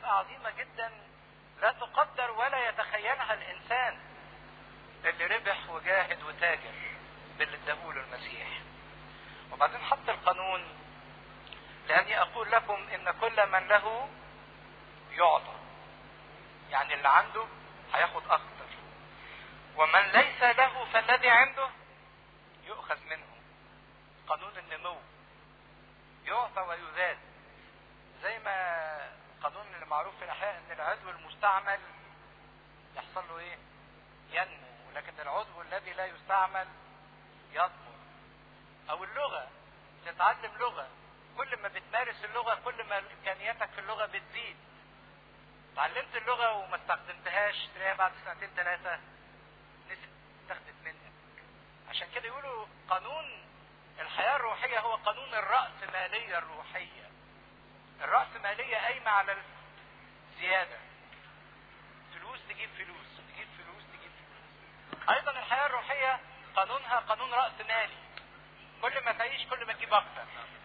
مكافأة عظيمة جدا لا تقدر ولا يتخيلها الإنسان اللي ربح وجاهد وتاجر باللي اداهوله المسيح وبعدين حط القانون لأني أقول لكم إن كل من له يعطى يعني اللي عنده هياخد أكتر ومن ليس له فالذي عنده يؤخذ منه قانون النمو يعطى ويزاد زي ما قانون اللي معروف في الاحياء ان العضو المستعمل يحصل له ايه ينمو لكن العضو الذي لا يستعمل يضمر او اللغه تتعلم لغه كل ما بتمارس اللغه كل ما امكانياتك في اللغه بتزيد اتعلمت اللغه وما استخدمتهاش تلاقيها بعد سنتين ثلاثه نسيت تاخدت منك عشان كده يقولوا قانون الحياة الروحية هو قانون الرأسمالية الروحية الرأسمالية قايمة على الزيادة فلوس تجيب فلوس تجيب فلوس تجيب فلوس أيضا الحياة الروحية قانونها قانون رأسمالي كل ما تعيش كل ما تجيب أكتر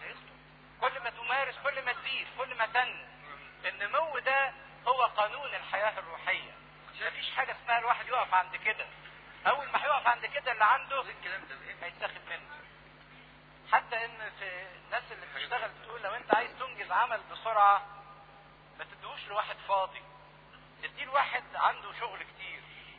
كل ما تمارس كل ما تزيد كل ما تنمو النمو ده هو قانون الحياة الروحية مفيش حاجة اسمها الواحد يقف عند كده أول ما هيقف عند كده اللي عنده هيتاخد منه حتى ان في الناس اللي بتشتغل بتقول لو انت عايز تنجز عمل بسرعه ما تدوش لواحد فاضي اديه لواحد عنده شغل كتير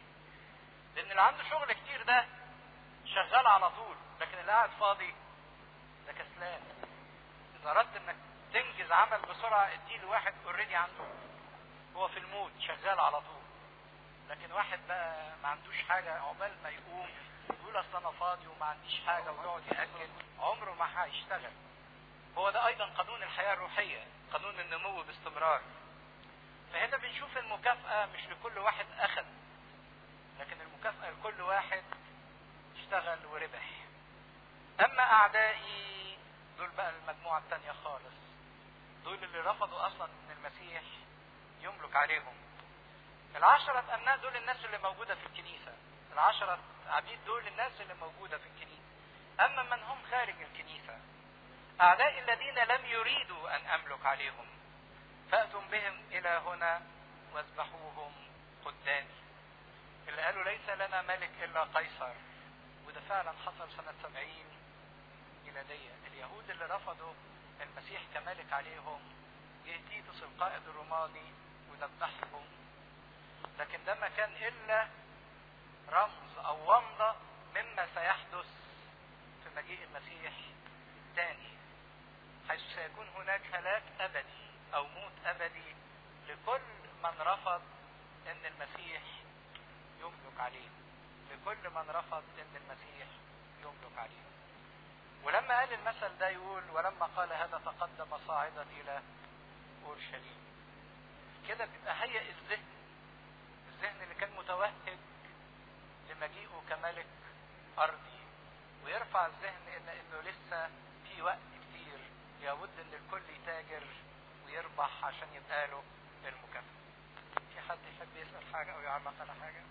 لان اللي عنده شغل كتير ده شغال على طول لكن اللي قاعد فاضي ده كسلان اذا اردت انك تنجز عمل بسرعه اديه لواحد اوريدي عنده هو في المود شغال على طول لكن واحد بقى ما عندوش حاجه عقبال ما يقوم يقول اصل انا فاضي وما عنديش حاجه ويقعد ياجل عمره ما هيشتغل هو ده ايضا قانون الحياه الروحيه قانون النمو باستمرار فهنا بنشوف المكافاه مش لكل واحد اخذ لكن المكافاه لكل واحد اشتغل وربح اما اعدائي دول بقى المجموعه الثانيه خالص دول اللي رفضوا اصلا ان المسيح يملك عليهم العشرة أبناء دول الناس اللي موجودة في الكنيسة العشرة عبيد دول الناس اللي موجودة في الكنيسة أما من هم خارج الكنيسة أعداء الذين لم يريدوا أن أملك عليهم فأتم بهم إلى هنا واذبحوهم قدامي اللي قالوا ليس لنا ملك إلا قيصر وده فعلا حصل سنة سبعين ميلادية اليهود اللي رفضوا المسيح كملك عليهم جه تيتوس القائد الروماني وذبحهم لكن ده ما كان إلا رمز او ومضة مما سيحدث في مجيء المسيح الثاني حيث سيكون هناك هلاك ابدي او موت ابدي لكل من رفض ان المسيح يملك عليه لكل من رفض ان المسيح يملك عليه ولما قال المثل ده يقول ولما قال هذا تقدم صاعدا الى اورشليم كده بيبقى هيئ الذهن الذهن اللي كان متوهج لمجيئه كملك ارضي ويرفع الذهن ان انه لسه في وقت كتير لابد ان الكل يتاجر ويربح عشان يبقى له المكافاه في حد يحب يسال حاجه او يعلق على حاجه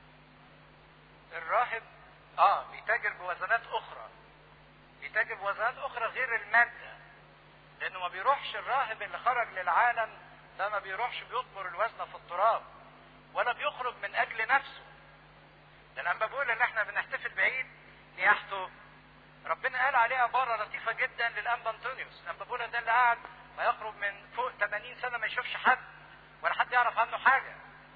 الراهب اه بيتاجر بوزنات اخرى بيتاجر بوزنات اخرى غير الماده لانه ما بيروحش الراهب اللي خرج للعالم ده ما بيروحش بيطمر الوزن في التراب ولا بيخرج من اجل نفسه ده لما بقول ان احنا بنحتفل بعيد نياحته ربنا قال عليه عبارة لطيفة جدا للأنبا أنطونيوس لما بقول ده اللي قاعد ما يقرب من فوق 80 سنة ما يشوفش حد ولا حد يعرف عنه حاجة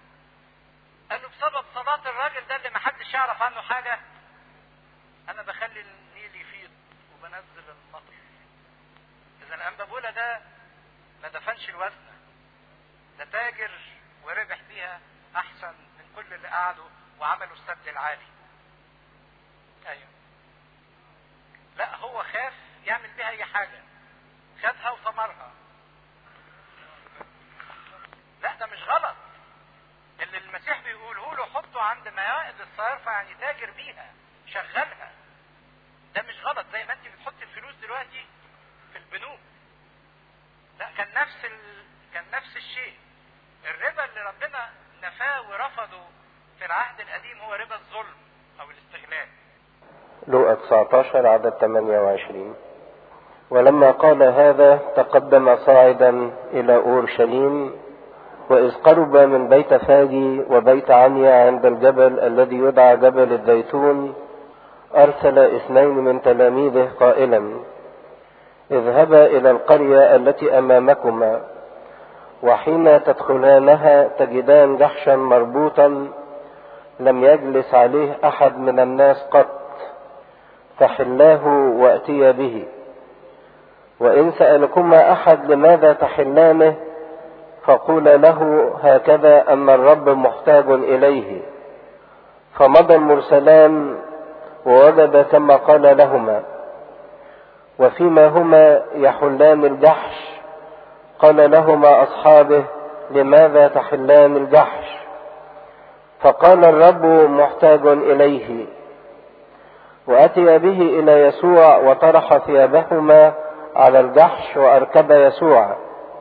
قال له بسبب صلاة الراجل ده اللي ما حدش يعرف عنه حاجة أنا بخلي النيل يفيض وبنزل المطر إذا الأنبا بولا ده ما دفنش الوزنة ده تاجر وربح بيها أحسن من كل اللي قعدوا وعملوا السد العالي ايوه لا هو خاف يعمل بيها اي حاجة خدها وثمرها لا ده مش غلط اللي المسيح بيقوله له حطه عند موائد الصيارفة يعني تاجر بيها شغلها ده مش غلط زي ما انت بتحط الفلوس دلوقتي في البنوك لا كان نفس ال... كان نفس الشيء الربا اللي ربنا نفاه ورفضه في العهد القديم هو ربا الظلم او الاستغلال لوقا 19 عدد 28 ولما قال هذا تقدم صاعدا إلى أورشليم وإذ قرب من بيت فاجي وبيت عنيا عند الجبل الذي يدعى جبل الزيتون أرسل اثنين من تلاميذه قائلا اذهبا إلى القرية التي أمامكما وحين تدخلانها تجدان جحشا مربوطا لم يجلس عليه أحد من الناس قط فحلاه وأتي به وإن سألكما أحد لماذا تحلانه فقول له هكذا أن الرب محتاج إليه فمضى المرسلان ووجد كما قال لهما وفيما هما يحلان الجحش قال لهما أصحابه لماذا تحلان الجحش فقال الرب محتاج إليه وأتي به إلى يسوع وطرح ثيابهما على الجحش وأركب يسوع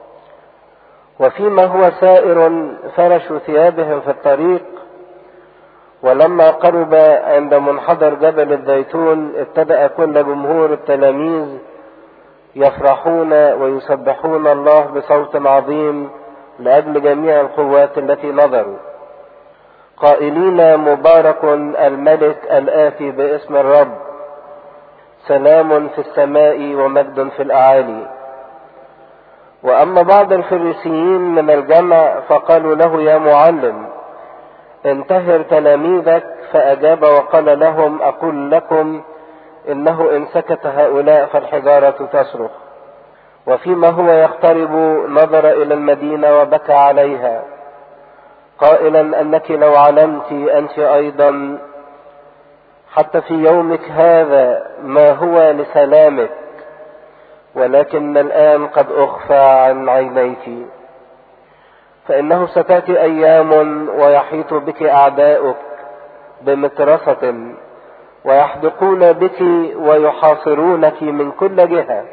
وفيما هو سائر فرشوا ثيابهم في الطريق ولما قرب عند منحدر جبل الزيتون ابتدأ كل جمهور التلاميذ يفرحون ويسبحون الله بصوت عظيم لأجل جميع القوات التي نظروا قائلين مبارك الملك الآتي باسم الرب سلام في السماء ومجد في الأعالي وأما بعض الفريسيين من الجمع فقالوا له يا معلم انتهر تلاميذك فأجاب وقال لهم أقول لكم إنه إن سكت هؤلاء فالحجارة تصرخ وفيما هو يقترب نظر إلى المدينة وبكى عليها قائلا أنك لو علمت أنت أيضا حتى في يومك هذا ما هو لسلامك ولكن الآن قد أخفى عن عينيك فإنه ستأتي أيام ويحيط بك أعداؤك بمترسة ويحدقون بك ويحاصرونك من كل جهة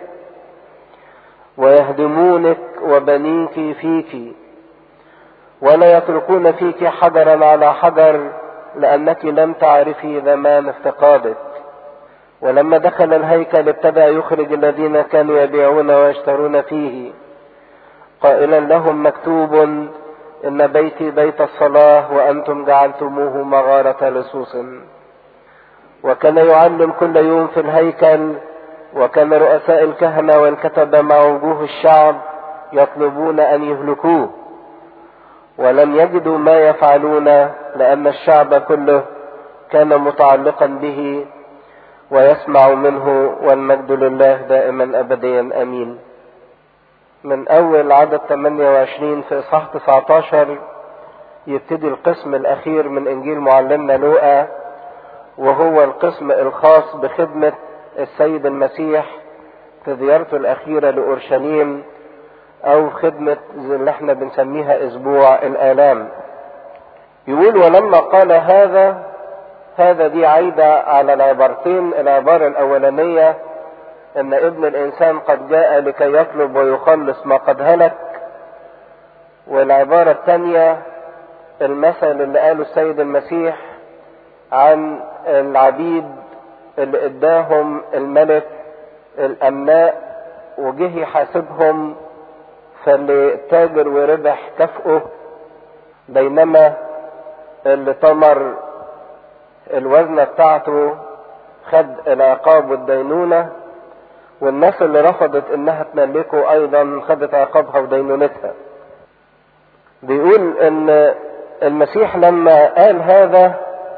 ويهدمونك وبنيك فيك ولا يتركون فيك حجرا على حجر لأنك لم تعرفي زمان افتقادك ولما دخل الهيكل ابتدأ يخرج الذين كانوا يبيعون ويشترون فيه قائلا لهم مكتوب إن بيتي بيت الصلاة وأنتم جعلتموه مغارة لصوص وكان يعلم كل يوم في الهيكل وكان رؤساء الكهنة والكتبة مع وجوه الشعب يطلبون أن يهلكوه ولم يجدوا ما يفعلون لأن الشعب كله كان متعلقا به ويسمع منه والمجد لله دائما أبديا أمين من أول عدد 28 في إصحاح 19 يبتدي القسم الأخير من إنجيل معلمنا لوقا وهو القسم الخاص بخدمة السيد المسيح في زيارته الأخيرة لأورشليم أو خدمة اللي احنا بنسميها أسبوع الآلام يقول ولما قال هذا هذا دي عايدة على العبارتين العبارة الأولانية ان ابن الانسان قد جاء لكي يطلب ويخلص ما قد هلك والعبارة الثانية المثل اللي قاله السيد المسيح عن العبيد اللي اداهم الملك الامناء وجه يحاسبهم فاللي تاجر وربح كافئه بينما اللي تمر الوزنة بتاعته خد العقاب والدينونة والناس اللي رفضت انها تملكه ايضا خدت عقابها ودينونتها بيقول ان المسيح لما قال هذا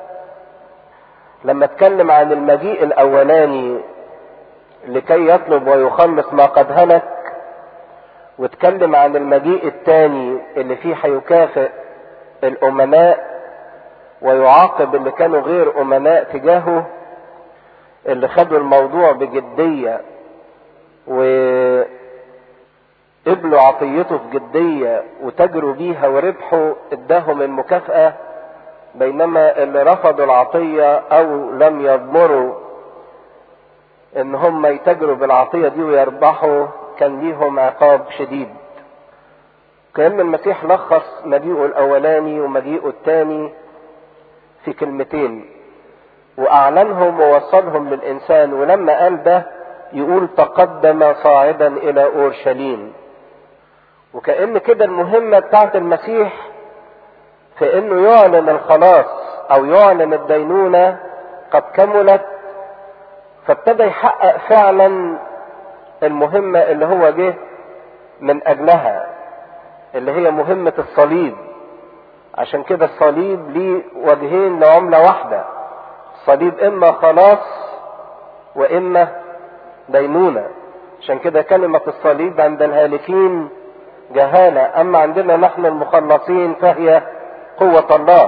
لما اتكلم عن المجيء الاولاني لكي يطلب ويخلص ما قد هلك واتكلم عن المجيء الثاني اللي فيه هيكافئ الامناء ويعاقب اللي كانوا غير امناء تجاهه اللي خدوا الموضوع بجديه وقبلوا عطيته بجدية وتجروا بيها وربحوا اداهم المكافأة بينما اللي رفضوا العطية او لم يضمروا ان هم يتجروا بالعطية دي ويربحوا كان ليهم عقاب شديد كأن المسيح لخص مجيئه الاولاني ومجيئه الثاني في كلمتين واعلنهم ووصلهم للانسان ولما قال ده يقول تقدم صاعدا الى اورشليم وكأن كده المهمة بتاعت المسيح في انه يعلن الخلاص او يعلن الدينونة قد كملت فابتدى يحقق فعلا المهمة اللي هو جه من اجلها اللي هي مهمة الصليب عشان كده الصليب ليه وجهين لعملة واحدة الصليب اما خلاص واما دينونة عشان كده كلمة الصليب عند الهالكين جهالة اما عندنا نحن المخلصين فهي قوة الله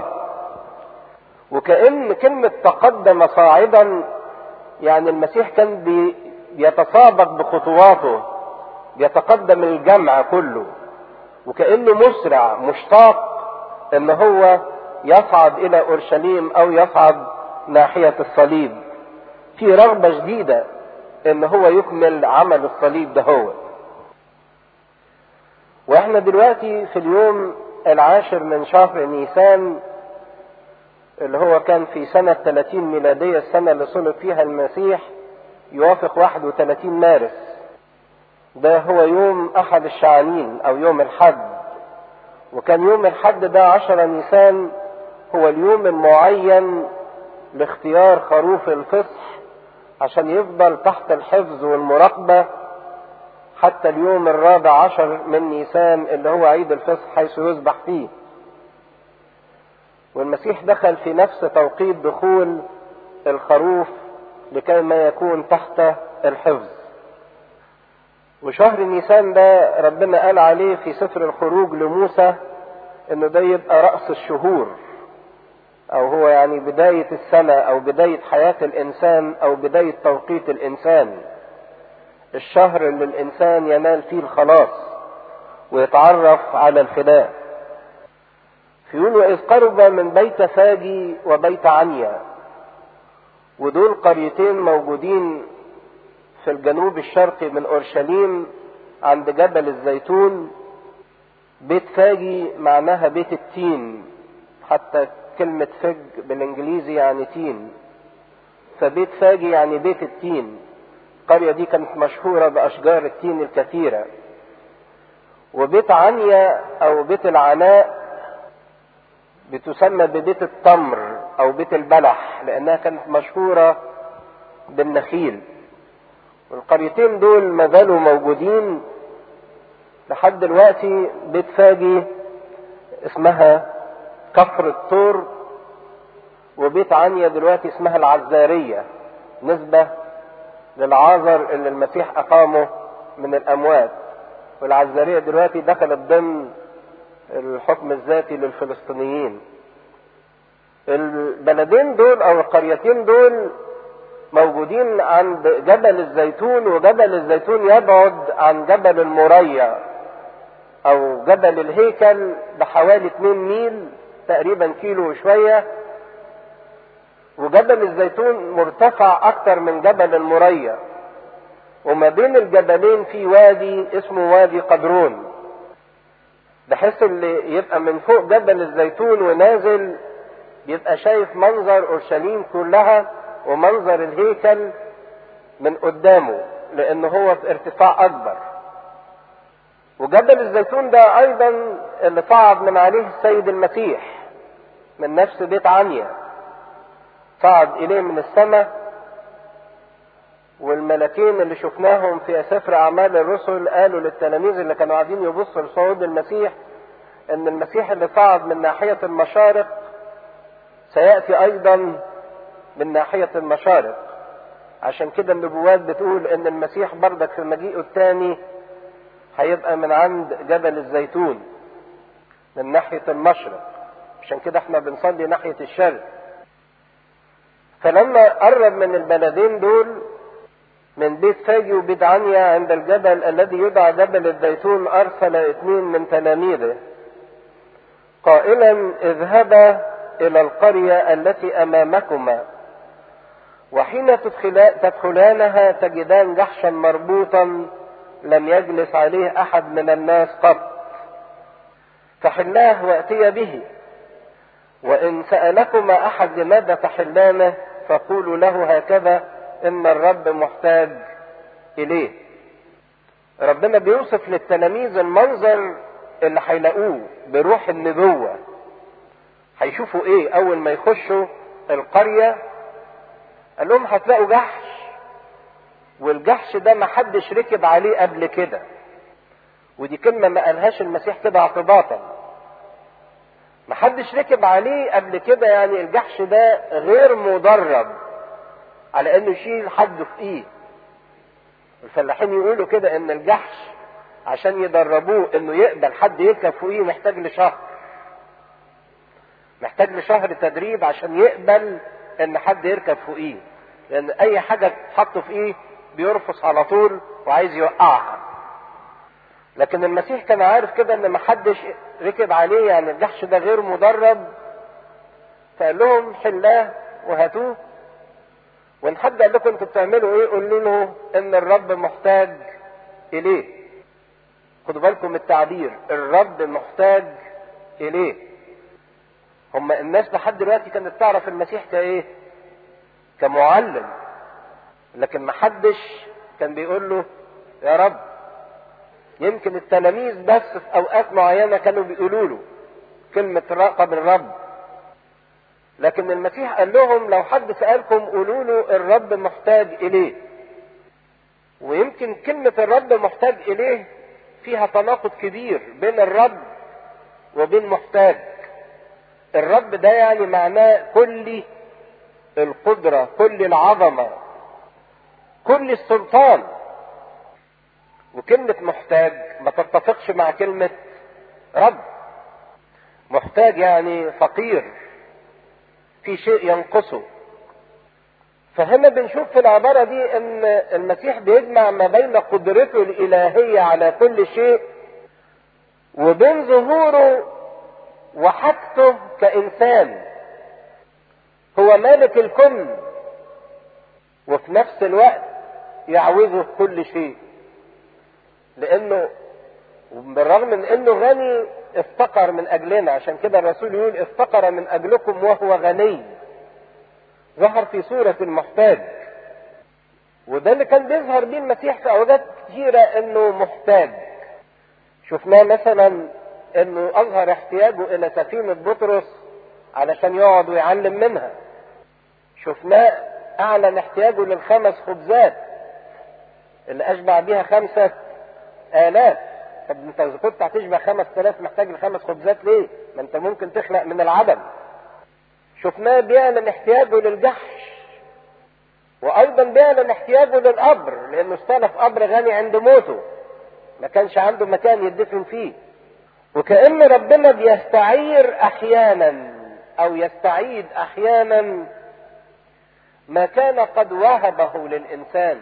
وكأن كلمة تقدم صاعدا يعني المسيح كان بي بيتسابق بخطواته بيتقدم الجمع كله وكأنه مسرع مشتاق ان هو يصعد الى اورشليم او يصعد ناحية الصليب في رغبة شديدة ان هو يكمل عمل الصليب ده هو واحنا دلوقتي في اليوم العاشر من شهر نيسان اللي هو كان في سنة 30 ميلادية السنة اللي صلب فيها المسيح يوافق 31 مارس ده هو يوم أحد الشعانين أو يوم الحد وكان يوم الحد ده 10 نيسان هو اليوم المعين لاختيار خروف الفصح عشان يفضل تحت الحفظ والمراقبة حتى اليوم الرابع عشر من نيسان اللي هو عيد الفصح حيث يذبح فيه والمسيح دخل في نفس توقيت دخول الخروف لكي ما يكون تحت الحفظ وشهر نيسان ده ربنا قال عليه في سفر الخروج لموسى انه ده يبقى رأس الشهور او هو يعني بداية السنة او بداية حياة الانسان او بداية توقيت الانسان الشهر اللي الانسان ينال فيه الخلاص ويتعرف على الفداء فيقول واذ قرب من بيت فاجي وبيت عنيا ودول قريتين موجودين في الجنوب الشرقي من اورشليم عند جبل الزيتون بيت فاجي معناها بيت التين حتى كلمة فج بالانجليزي يعني تين فبيت فاجي يعني بيت التين القرية دي كانت مشهورة بأشجار التين الكثيرة وبيت عنيا أو بيت العناء بتسمى ببيت التمر أو بيت البلح لأنها كانت مشهورة بالنخيل والقريتين دول ما زالوا موجودين لحد دلوقتي بيت فاجي اسمها كفر الطور وبيت عنيا دلوقتي اسمها العزارية نسبة للعازر اللي المسيح أقامه من الأموات والعزارية دلوقتي دخلت ضمن الحكم الذاتي للفلسطينيين البلدين دول أو القريتين دول موجودين عند جبل الزيتون وجبل الزيتون يبعد عن جبل المريا أو جبل الهيكل بحوالي 2 ميل تقريبا كيلو وشوية وجبل الزيتون مرتفع اكتر من جبل المريا وما بين الجبلين في وادي اسمه وادي قدرون بحيث اللي يبقى من فوق جبل الزيتون ونازل يبقى شايف منظر اورشليم كلها ومنظر الهيكل من قدامه لان هو في ارتفاع اكبر وجبل الزيتون ده ايضا اللي صعد من عليه السيد المسيح من نفس بيت عنيا صعد اليه من السماء والملكين اللي شفناهم في سفر اعمال الرسل قالوا للتلاميذ اللي كانوا قاعدين يبصوا لصعود المسيح ان المسيح اللي صعد من ناحية المشارق سيأتي ايضا من ناحية المشارق عشان كده النبوات بتقول ان المسيح بردك في مجيئه الثاني هيبقى من عند جبل الزيتون من ناحية المشرق عشان كده احنا بنصلي ناحية الشرق فلما قرب من البلدين دول من بيت فاجي وبيت عنيا عند الجبل الذي يدعى جبل الزيتون ارسل اثنين من تلاميذه قائلا اذهبا الى القرية التي امامكما وحين تدخلانها تجدان جحشا مربوطا لم يجلس عليه احد من الناس قط فحلاه واتي به وان سالكما احد لماذا تحلانه فقولوا له هكذا ان الرب محتاج اليه ربنا بيوصف للتلاميذ المنظر اللي هيلاقوه بروح النبوة هيشوفوا ايه اول ما يخشوا القرية قال لهم هتلاقوا جحش والجحش ده ما حدش ركب عليه قبل كده ودي كلمة ما قالهاش المسيح كده اعتباطا ما حدش ركب عليه قبل كده يعني الجحش ده غير مدرب على انه يشيل حد في ايه الفلاحين يقولوا كده ان الجحش عشان يدربوه انه يقبل حد يركب فوقيه محتاج لشهر محتاج لشهر تدريب عشان يقبل ان حد يركب فوقيه لان اي حاجة تحط فوقيه بيرفص على طول وعايز يوقعها لكن المسيح كان عارف كده ان محدش ركب عليه يعني الجحش ده غير مدرب فقال لهم حلاه وهاتوه وان حد قال لكم انتوا بتعملوا ايه قولوا له ان الرب محتاج اليه خدوا بالكم التعبير الرب محتاج اليه هم الناس لحد دلوقتي كانت تعرف المسيح كايه كمعلم لكن محدش كان بيقول له يا رب يمكن التلاميذ بس في اوقات معينة كانوا بيقولوا له كلمة راقب الرب لكن المسيح قال لهم لو حد سألكم قولوا له الرب محتاج إليه ويمكن كلمة الرب محتاج إليه فيها تناقض كبير بين الرب وبين محتاج الرب ده يعني معناه كل القدرة كل العظمة كل السلطان وكلمة محتاج ما تتفقش مع كلمة رب محتاج يعني فقير في شيء ينقصه فهنا بنشوف في العبارة دي ان المسيح بيجمع ما بين قدرته الالهية على كل شيء وبين ظهوره وحاجته كانسان هو مالك الكل وفي نفس الوقت يعوزه كل شيء لانه بالرغم من انه غني افتقر من اجلنا عشان كده الرسول يقول افتقر من اجلكم وهو غني ظهر في صورة المحتاج وده اللي كان بيظهر بيه المسيح في اوقات كثيرة انه محتاج شفناه مثلا انه اظهر احتياجه الى سفينة بطرس علشان يقعد ويعلم منها شفناه اعلن احتياجه للخمس خبزات اللي اشبع بيها خمسة الاف طب انت اذا كنت هتشبع خمس تلاف محتاج لخمس خبزات ليه؟ ما انت ممكن تخلق من العدم. شفناه بيعلن احتياجه للجحش. وايضا بيعلن احتياجه للقبر لانه استلف قبر غني عند موته. ما كانش عنده مكان يدفن فيه. وكأن ربنا بيستعير احيانا او يستعيد احيانا ما كان قد وهبه للانسان.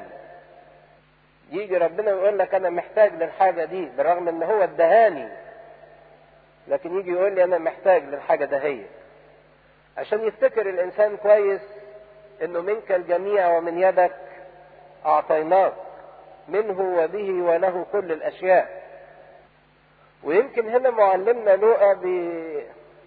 يجي ربنا يقول لك انا محتاج للحاجه دي بالرغم ان هو ادهاني لكن يجي يقول لي انا محتاج للحاجه دهية عشان يفتكر الانسان كويس انه منك الجميع ومن يدك اعطيناك منه وبه وله كل الاشياء ويمكن هنا معلمنا لوقا بي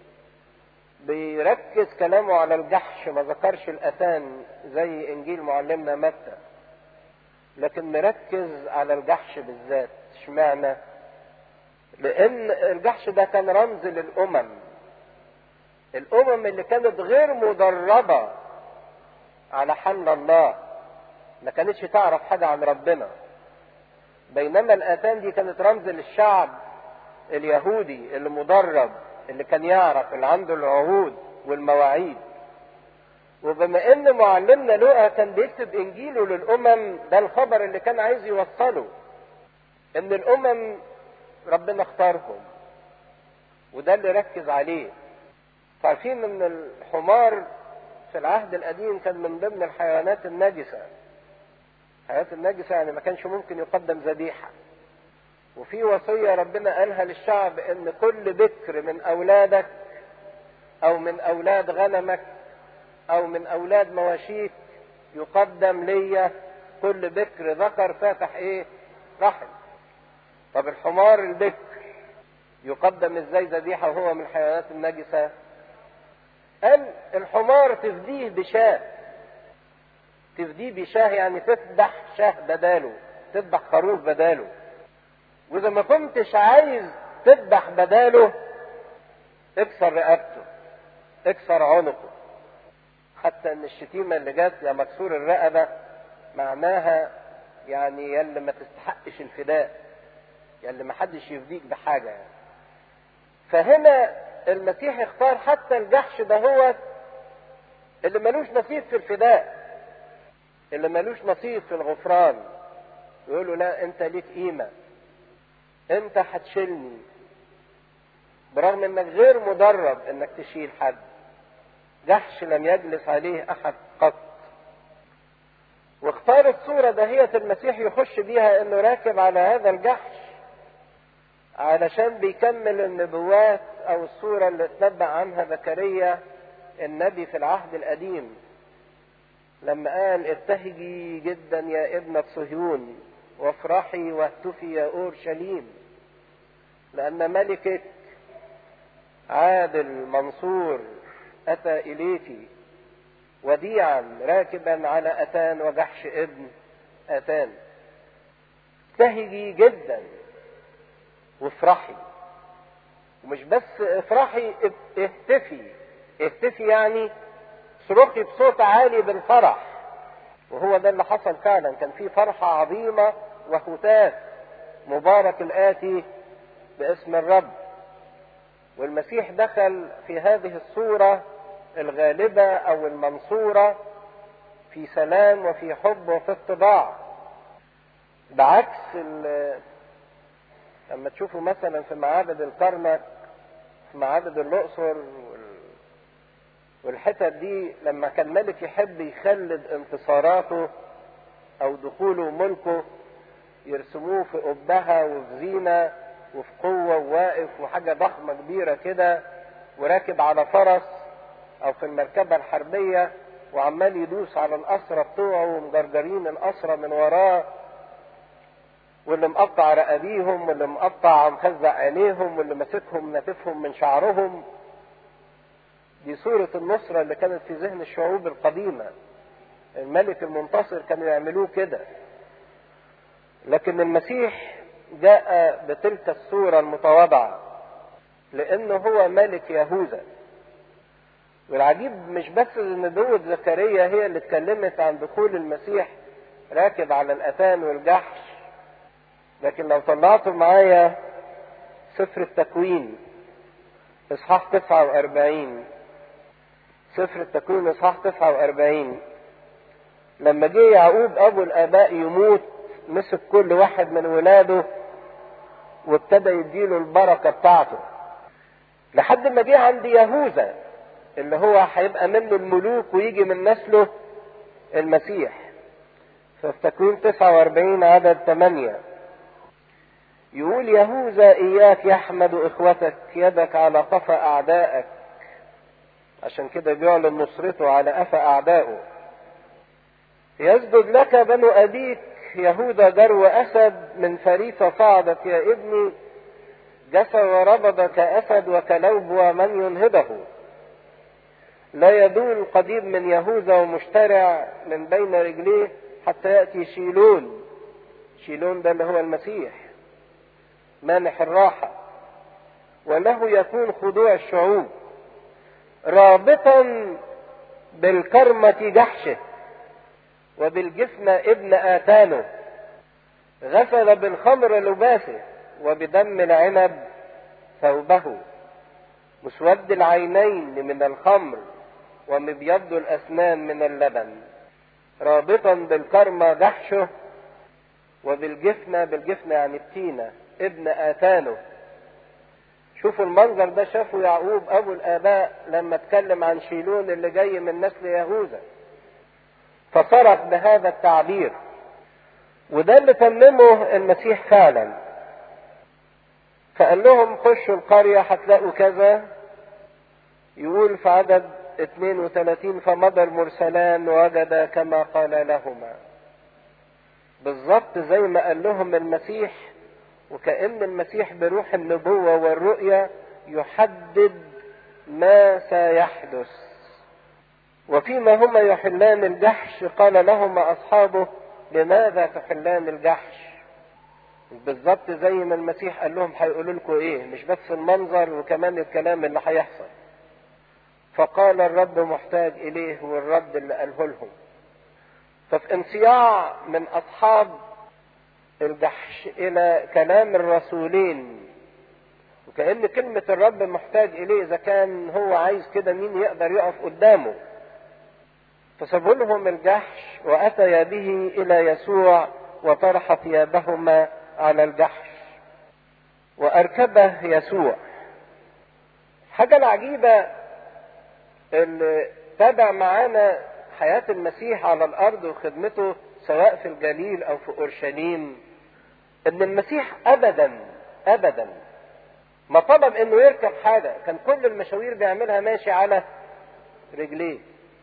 بيركز كلامه على الجحش ما ذكرش الاثان زي انجيل معلمنا متى لكن نركز على الجحش بالذات اشمعنى لان الجحش ده كان رمز للامم الامم اللي كانت غير مدربة على حمل الله ما كانتش تعرف حاجة عن ربنا بينما الاتان دي كانت رمز للشعب اليهودي اللي مدرب اللي كان يعرف اللي عنده العهود والمواعيد وبما ان معلمنا لوقا كان بيكتب انجيله للامم ده الخبر اللي كان عايز يوصله ان الامم ربنا اختارهم وده اللي ركز عليه عارفين ان الحمار في العهد القديم كان من ضمن الحيوانات النجسة الحيوانات النجسة يعني ما كانش ممكن يقدم ذبيحة وفي وصية ربنا قالها للشعب ان كل بكر من اولادك او من اولاد غنمك او من اولاد مواشيك يقدم ليا كل بكر ذكر فاتح ايه رحم طب الحمار البكر يقدم ازاي ذبيحه وهو من الحيوانات النجسه قال الحمار تفديه بشاه تفديه بشاه يعني تذبح شاه بداله تذبح خروف بداله واذا ما كنتش عايز تذبح بداله اكسر رقبته اكسر عنقه حتى ان الشتيمه اللي جت يا مكسور الرقبه معناها يعني يا اللي ما تستحقش الفداء يا اللي ما حدش يفديك بحاجه يعني. فهنا المسيح اختار حتى الجحش ده هو اللي ملوش نصيب في الفداء اللي ملوش نصيب في الغفران يقول له لا انت ليك قيمه انت هتشيلني برغم انك غير مدرب انك تشيل حد جحش لم يجلس عليه احد قط واختار الصورة دهية المسيح يخش بيها انه راكب على هذا الجحش علشان بيكمل النبوات او الصورة اللي اتنبأ عنها زكريا النبي في العهد القديم لما قال ابتهجي جدا يا ابنة صهيون وافرحي واهتفي يا اورشليم لان ملكك عادل منصور اتى اليك وديعا راكبا على اتان وجحش ابن اتان ابتهجي جدا وافرحي ومش بس افرحي اهتفي اهتفي يعني صرخي بصوت عالي بالفرح وهو ده اللي حصل فعلا كان في فرحة عظيمة وهتاف مبارك الآتي باسم الرب والمسيح دخل في هذه الصورة الغالبة أو المنصورة في سلام وفي حب وفي اتباع بعكس لما تشوفوا مثلا في معابد الكرنك في معابد الأقصر والحتت دي لما كان ملك يحب يخلد انتصاراته او دخوله ملكه يرسموه في قبها وفي زينة وفي قوة وواقف وحاجة ضخمة كبيرة كده وراكب على فرس او في المركبة الحربية وعمال يدوس على الأسرة بتوعه ومجرجرين الأسرة من وراه واللي مقطع رقابيهم واللي مقطع مخزق عينيهم واللي ماسكهم ناتفهم من شعرهم دي صورة النصرة اللي كانت في ذهن الشعوب القديمة الملك المنتصر كانوا يعملوه كده لكن المسيح جاء بتلك الصورة المتواضعة لأنه هو ملك يهوذا والعجيب مش بس ان نبوة زكريا هي اللي اتكلمت عن دخول المسيح راكب على الأتان والجحش لكن لو طلعتوا معايا سفر التكوين اصحاح 49 سفر التكوين اصحاح 49 لما جه يعقوب ابو الاباء يموت مسك كل واحد من ولاده وابتدى يديله البركه بتاعته لحد ما جه عند يهوذا اللي هو هيبقى منه الملوك ويجي من نسله المسيح ففي تكوين 49 عدد 8 يقول يهوذا إياك يحمد إخوتك يدك على قفا أعدائك عشان كده بيعلن نصرته على قفا أعدائه يسجد لك بنو أبيك يهوذا جرو أسد من فريسة صعدت يا ابني جسى وربض كأسد وكلوب ومن ينهضه لا يدول قضيب من يهوذا ومشترع من بين رجليه حتى يأتي شيلون شيلون ده اللي هو المسيح مانح الراحة وله يكون خضوع الشعوب رابطا بالكرمة جحشه وبالجفن ابن آتانه غسل بالخمر لباسه وبدم العنب ثوبه مسود العينين من الخمر ومبيض الأسنان من اللبن رابطا بالكرمة جحشه وبالجفنة بالجفنة يعني التينة ابن آتانه شوفوا المنظر ده شافه يعقوب أبو الآباء لما اتكلم عن شيلون اللي جاي من نسل يهوذا فصرف بهذا التعبير وده اللي تممه المسيح فعلا فقال لهم خشوا القرية هتلاقوا كذا يقول في عدد 32 فمضى المرسلان وجد كما قال لهما بالظبط زي ما قال لهم المسيح وكأن المسيح بروح النبوة والرؤية يحدد ما سيحدث وفيما هما يحلان الجحش قال لهما أصحابه لماذا تحلان الجحش بالظبط زي ما المسيح قال لهم هيقولوا لكم ايه مش بس المنظر وكمان الكلام اللي هيحصل فقال الرب محتاج اليه والرد اللي قاله لهم ففي انصياع من اصحاب الجحش الى كلام الرسولين وكأن كلمة الرب محتاج إليه إذا كان هو عايز كده مين يقدر يقف قدامه فسابوا لهم الجحش وأتيا به إلى يسوع وطرح ثيابهما على الجحش وأركبه يسوع حاجة العجيبة اللي تابع معانا حياة المسيح على الأرض وخدمته سواء في الجليل أو في أورشليم إن المسيح أبدا أبدا ما طلب إنه يركب حاجة كان كل المشاوير بيعملها ماشي على رجليه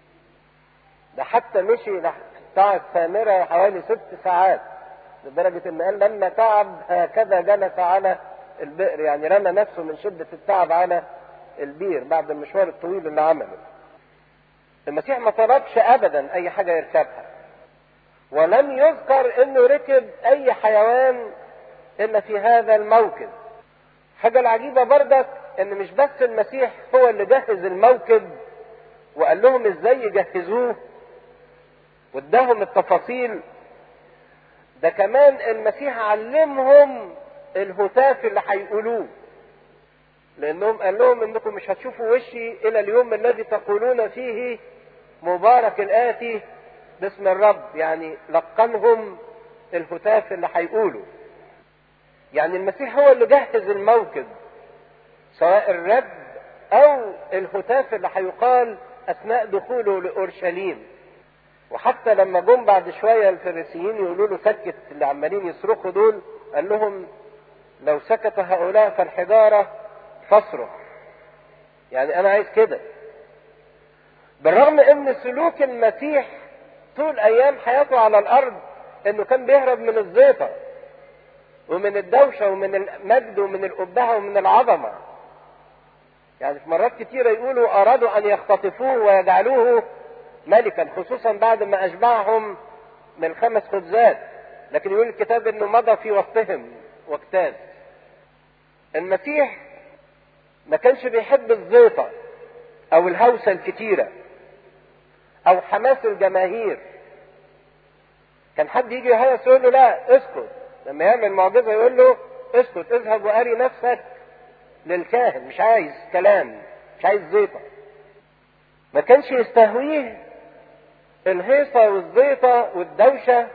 ده حتى مشي تعب سامرة حوالي ست ساعات لدرجة إن قال لما تعب هكذا جلس على البئر يعني رمى نفسه من شدة التعب على البير بعد المشوار الطويل اللي عمله المسيح ما طلبش ابدا اي حاجه يركبها ولم يذكر انه ركب اي حيوان الا في هذا الموكب حاجه العجيبه بردك ان مش بس المسيح هو اللي جهز الموكب وقال لهم ازاي يجهزوه واداهم التفاصيل ده كمان المسيح علمهم الهتاف اللي هيقولوه لانهم قال لهم انكم مش هتشوفوا وشي الى اليوم الذي تقولون فيه مبارك الاتي باسم الرب يعني لقنهم الهتاف اللي هيقولوا يعني المسيح هو اللي جهز الموكب سواء الرب او الهتاف اللي هيقال اثناء دخوله لاورشليم وحتى لما جم بعد شويه الفريسيين يقولوا له سكت اللي عمالين يصرخوا دول قال لهم لو سكت هؤلاء فالحجاره فصرخ يعني انا عايز كده بالرغم ان سلوك المسيح طول ايام حياته على الارض انه كان بيهرب من الزيطة ومن الدوشة ومن المجد ومن الأبهة ومن العظمة يعني في مرات كتيرة يقولوا أرادوا أن يختطفوه ويجعلوه ملكا خصوصا بعد ما أشبعهم من الخمس خبزات لكن يقول الكتاب أنه مضى في وسطهم واجتاز المسيح ما كانش بيحب الزيطة او الهوسة الكتيرة او حماس الجماهير كان حد يجي يهيص يقول له لا اسكت لما يعمل معجزة يقول له اسكت اذهب واري نفسك للكاهن مش عايز كلام مش عايز زيطة ما كانش يستهويه الهيصة والزيطة والدوشة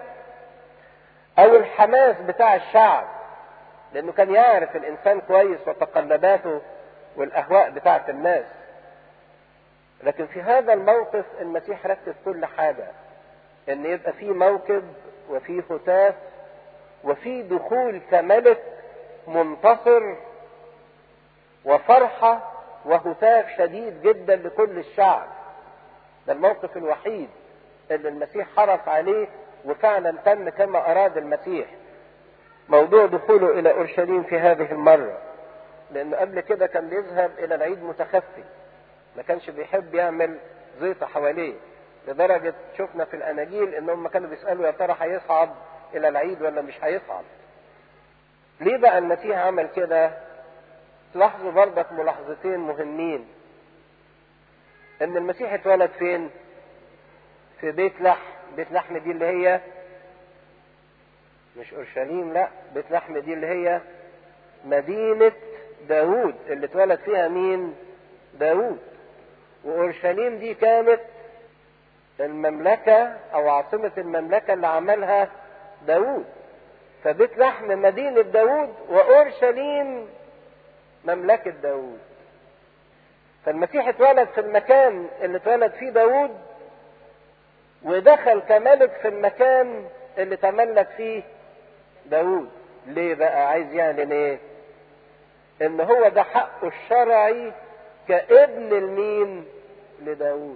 او الحماس بتاع الشعب لانه كان يعرف الانسان كويس وتقلباته والاهواء بتاعه الناس لكن في هذا الموقف المسيح ركز كل حاجه ان يبقى في موكب وفي هتاف وفي دخول كملك منتصر وفرحه وهتاف شديد جدا لكل الشعب ده الموقف الوحيد اللي المسيح حرص عليه وفعلا تم كما اراد المسيح موضوع دخوله الى اورشليم في هذه المره لانه قبل كده كان بيذهب الى العيد متخفي ما كانش بيحب يعمل زيطه حواليه لدرجه شفنا في الاناجيل انهم كانوا بيسالوا يا ترى هيصعد الى العيد ولا مش هيصعد ليه بقى المسيح عمل كده تلاحظوا برضك ملاحظتين مهمين ان المسيح اتولد فين في بيت لحم بيت لحم دي اللي هي مش اورشليم لا بيت لحم دي اللي هي مدينة داوود اللي اتولد فيها مين داوود واورشليم دي كانت المملكة او عاصمة المملكة اللي عملها داوود فبيت لحم مدينة داوود واورشليم مملكة داوود فالمسيح اتولد في المكان اللي اتولد فيه داوود ودخل كملك في المكان اللي تملك فيه داوود ليه بقى عايز يعلن ايه ان هو ده حقه الشرعي كابن المين لداوود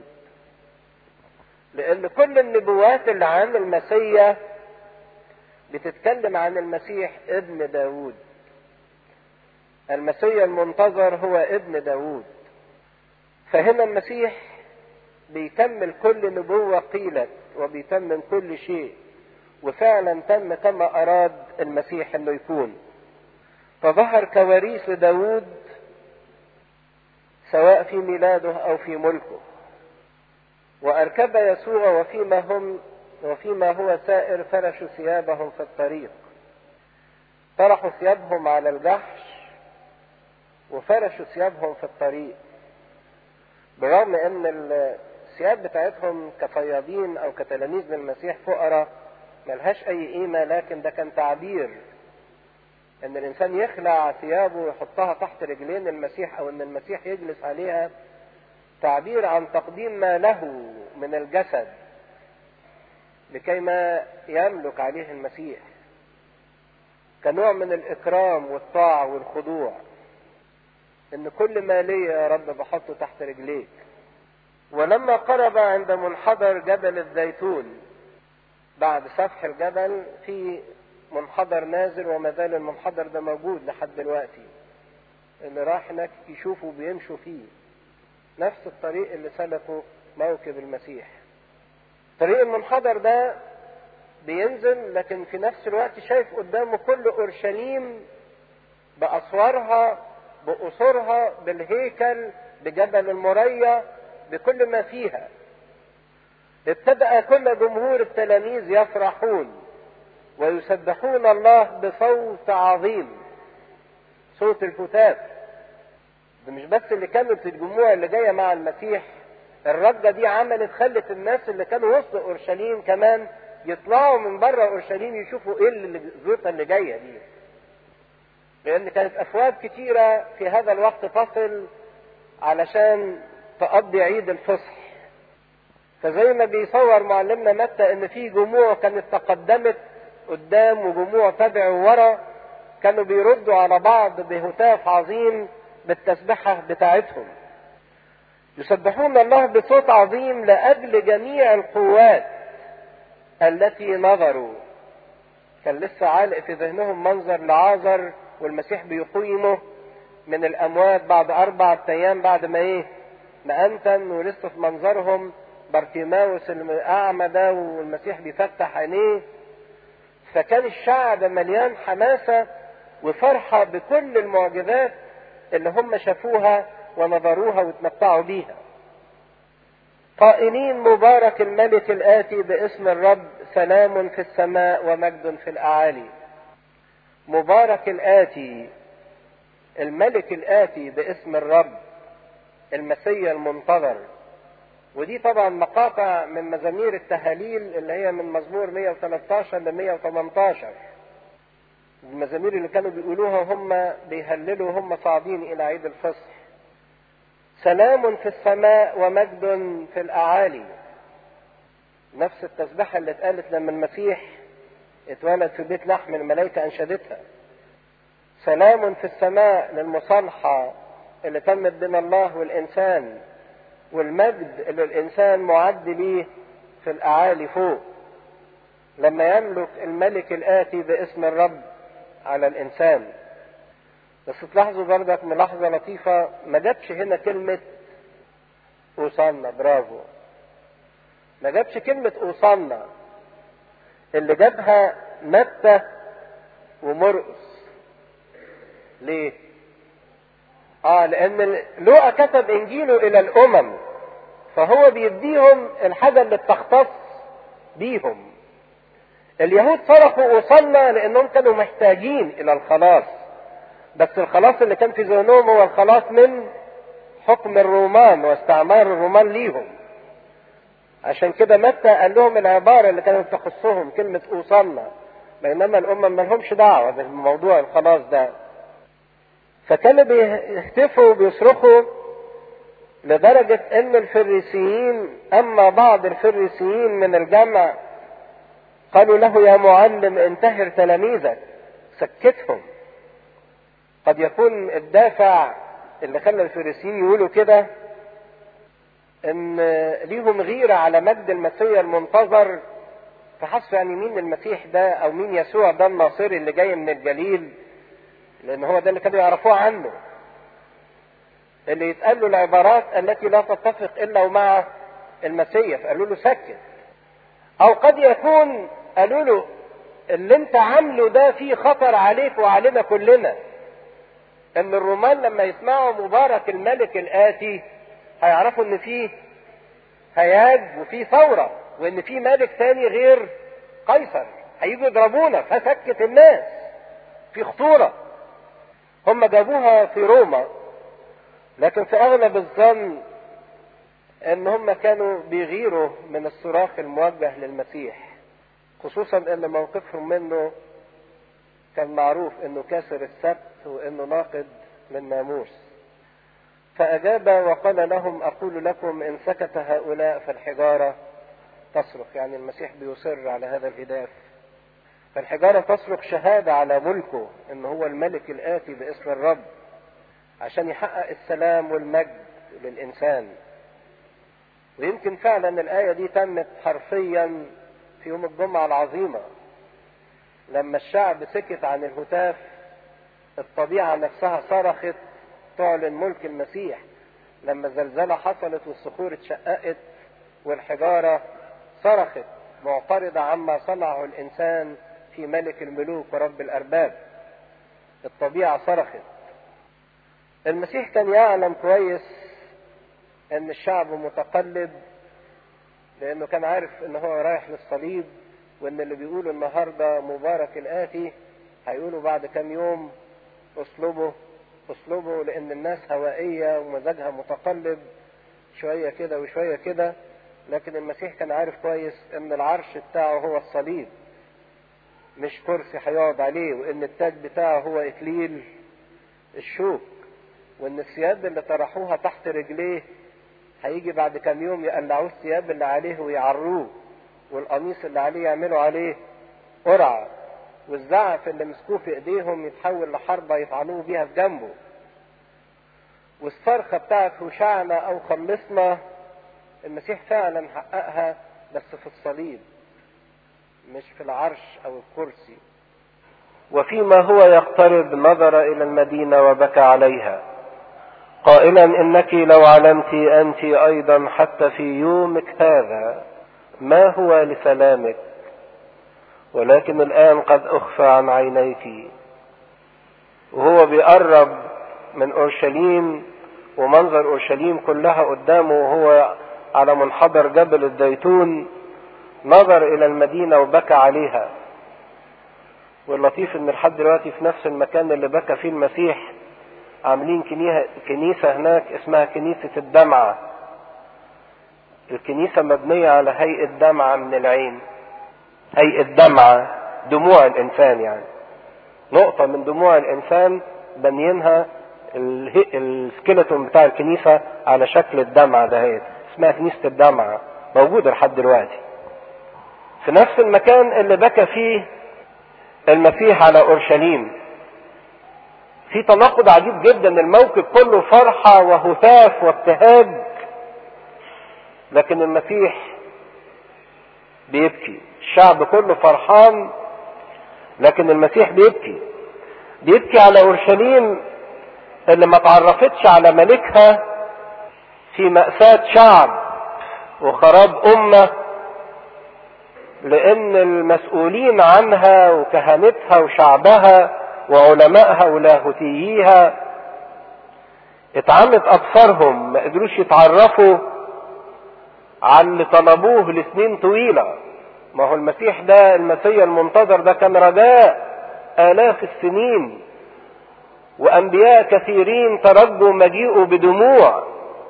لان كل النبوات اللي عن المسيح بتتكلم عن المسيح ابن داوود المسيح المنتظر هو ابن داوود فهنا المسيح بيكمل كل نبوة قيلت وبيتمم كل شيء وفعلا تم كما أراد المسيح أنه يكون فظهر كواريث لداود سواء في ميلاده أو في ملكه وأركب يسوع وفيما هم وفيما هو سائر فرشوا ثيابهم في الطريق طرحوا ثيابهم على الجحش وفرشوا ثيابهم في الطريق بالرغم ان الثياب بتاعتهم كصيادين او كتلاميذ للمسيح فقراء ملهاش اي قيمه لكن ده كان تعبير ان الانسان يخلع ثيابه ويحطها تحت رجلين المسيح او ان المسيح يجلس عليها تعبير عن تقديم ما له من الجسد لكي ما يملك عليه المسيح كنوع من الاكرام والطاعه والخضوع ان كل ما لي يا رب بحطه تحت رجليك ولما قرب عند منحدر جبل الزيتون بعد سفح الجبل في منحدر نازل وما زال المنحدر ده موجود لحد دلوقتي اللي راح هناك يشوفوا بيمشوا فيه نفس الطريق اللي سلكه موكب المسيح طريق المنحدر ده بينزل لكن في نفس الوقت شايف قدامه كل اورشليم باسوارها بقصورها بالهيكل بجبل المريا بكل ما فيها ابتدأ كل جمهور التلاميذ يفرحون ويسبحون الله بصوت عظيم صوت الهتاف ده مش بس اللي كانت الجموع اللي جايه مع المسيح الرجه دي عملت خلت الناس اللي كانوا وسط اورشليم كمان يطلعوا من بره اورشليم يشوفوا ايه اللي الزيطه اللي جايه دي لان كانت افواج كتيره في هذا الوقت تصل علشان تقضي عيد الفصح فزي ما بيصور معلمنا متى ان في جموع كانت تقدمت قدام وجموع تبعوا ورا كانوا بيردوا على بعض بهتاف عظيم بالتسبحة بتاعتهم يسبحون الله بصوت عظيم لأجل جميع القوات التي نظروا كان لسه عالق في ذهنهم منظر لعازر والمسيح بيقيمه من الأموات بعد أربعة أيام بعد ما إيه ما أنتن ولسه في منظرهم بارتيماوس الأعمى ده والمسيح بيفتح عينيه فكان الشعب مليان حماسة وفرحة بكل المعجزات اللي هم شافوها ونظروها واتمتعوا بيها قائلين مبارك الملك الآتي باسم الرب سلام في السماء ومجد في الأعالي مبارك الآتي الملك الآتي باسم الرب المسيا المنتظر ودي طبعا مقاطع من مزامير التهاليل اللي هي من مزمور 113 ل 118 المزامير اللي كانوا بيقولوها هم بيهللوا هم صاعدين الى عيد الفصح سلام في السماء ومجد في الاعالي نفس التسبحة اللي اتقالت لما المسيح اتولد في بيت لحم الملائكة انشدتها سلام في السماء للمصالحة اللي تمت بين الله والانسان والمجد اللي الانسان معد ليه في الاعالي فوق لما يملك الملك الاتي باسم الرب على الانسان بس تلاحظوا بردك ملاحظة لطيفة ما جابش هنا كلمة اوصلنا برافو ما جابش كلمة اوصلنا اللي جابها متى ومرقس ليه؟ اه لان لوقا كتب انجيله الى الامم فهو بيديهم الحاجه اللي بتختص بيهم اليهود صرفوا وصلنا لانهم كانوا محتاجين الى الخلاص بس الخلاص اللي كان في ذهنهم هو الخلاص من حكم الرومان واستعمار الرومان ليهم عشان كده متى قال لهم العباره اللي كانت تخصهم كلمه اوصلنا بينما الامم ما لهمش دعوه بموضوع الخلاص ده فكانوا بيهتفوا وبيصرخوا لدرجة ان الفريسيين اما بعض الفريسيين من الجمع قالوا له يا معلم انتهر تلاميذك سكتهم قد يكون الدافع اللي خلى الفريسيين يقولوا كده ان ليهم غيرة على مجد المسيح المنتظر فحسوا يعني مين المسيح ده او مين يسوع ده الناصري اللي جاي من الجليل لان هو ده اللي كانوا يعرفوه عنه اللي يتقال له العبارات التي لا تتفق الا ومع المسيح فقالوا له سكت او قد يكون قالوا له اللي انت عامله ده فيه خطر عليك وعلينا كلنا ان الرومان لما يسمعوا مبارك الملك الاتي هيعرفوا ان فيه هياج وفيه ثورة وان فيه ملك تاني غير قيصر هيجوا يضربونا فسكت الناس في خطورة هم جابوها في روما لكن في اغلب الظن ان هم كانوا بيغيروا من الصراخ الموجه للمسيح خصوصا ان موقفهم منه كان معروف انه كاسر السبت وانه ناقض للناموس فاجاب وقال لهم اقول لكم ان سكت هؤلاء فالحجاره تصرخ يعني المسيح بيصر على هذا الهداف فالحجاره تصرخ شهاده على ملكه ان هو الملك الاتي باسم الرب عشان يحقق السلام والمجد للانسان ويمكن فعلا الايه دي تمت حرفيا في يوم الجمعه العظيمه لما الشعب سكت عن الهتاف الطبيعه نفسها صرخت تعلن ملك المسيح لما الزلزله حصلت والصخور اتشققت والحجاره صرخت معترضه عما صنعه الانسان في ملك الملوك ورب الارباب الطبيعه صرخت المسيح كان يعلم كويس ان الشعب متقلب لانه كان عارف ان هو رايح للصليب وان اللي بيقولوا النهارده مبارك الاتي هيقولوا بعد كام يوم اصلبه اصلبه لان الناس هوائيه ومزاجها متقلب شويه كده وشويه كده لكن المسيح كان عارف كويس ان العرش بتاعه هو الصليب مش كرسي هيقعد عليه وان التاج بتاعه هو اكليل الشوك وان الثياب اللي طرحوها تحت رجليه هيجي بعد كام يوم يقلعوه الثياب اللي عليه ويعروه والقميص اللي عليه يعملوا عليه قرعة والزعف اللي مسكوه في ايديهم يتحول لحربة يطعنوه بيها في جنبه والصرخة بتاعت هشعنا او خلصنا المسيح فعلا حققها بس في الصليب مش في العرش او الكرسي وفيما هو يقترب نظر الى المدينة وبكى عليها قائلا انك لو علمت انت ايضا حتى في يومك هذا ما هو لسلامك ولكن الان قد اخفى عن عينيك وهو بيقرب من اورشليم ومنظر اورشليم كلها قدامه وهو على منحدر جبل الزيتون نظر الى المدينه وبكى عليها واللطيف ان لحد دلوقتي في نفس المكان اللي بكى فيه المسيح عاملين كنيسة هناك اسمها كنيسة الدمعة الكنيسة مبنية على هيئة دمعة من العين هيئة دمعة دموع الإنسان يعني نقطة من دموع الإنسان بنينها السكيلتون بتاع الكنيسة على شكل الدمعة دهيت اسمها كنيسة الدمعة موجودة لحد دلوقتي في نفس المكان اللي بكى فيه المسيح على أورشليم في تناقض عجيب جدا الموكب كله فرحة وهتاف وابتهاج لكن المسيح بيبكي الشعب كله فرحان لكن المسيح بيبكي بيبكي على اورشليم اللي ما تعرفتش على ملكها في مأساة شعب وخراب أمة لأن المسؤولين عنها وكهنتها وشعبها وعلمائها ولاهوتييها اتعمت أبصارهم ما قدروش يتعرفوا على اللي طلبوه لسنين طويلة ما هو المسيح ده المسيح المنتظر ده كان رجاء آلاف السنين وأنبياء كثيرين ترجوا مجيئه بدموع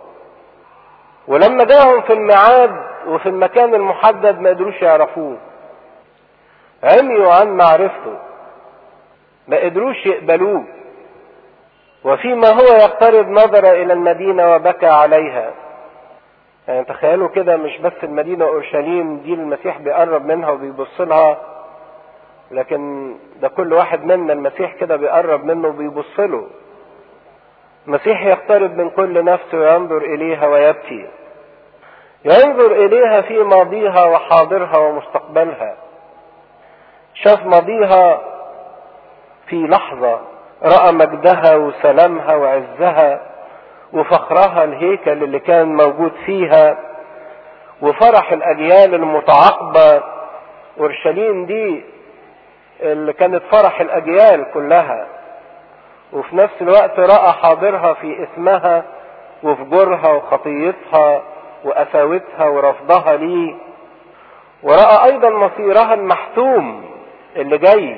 ولما جاهم في الميعاد وفي المكان المحدد ما قدروش يعرفوه عميوا عن معرفته ما قدروش يقبلوه وفيما هو يقترب نظر الى المدينة وبكى عليها يعني تخيلوا كده مش بس المدينة اورشليم دي المسيح بيقرب منها وبيبص لها لكن ده كل واحد منا المسيح كده بيقرب منه وبيبص له المسيح يقترب من كل نفس وينظر اليها ويبكي ينظر اليها في ماضيها وحاضرها ومستقبلها شاف ماضيها في لحظة رأى مجدها وسلامها وعزها وفخرها الهيكل اللي كان موجود فيها وفرح الأجيال المتعاقبة اورشليم دي اللي كانت فرح الاجيال كلها وفي نفس الوقت راى حاضرها في اسمها وفجورها وخطيتها وقساوتها ورفضها ليه وراى ايضا مصيرها المحتوم اللي جاي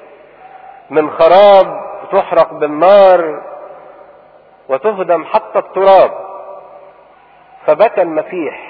من خراب تحرق بالنار وتهدم حتى التراب فبكى المسيح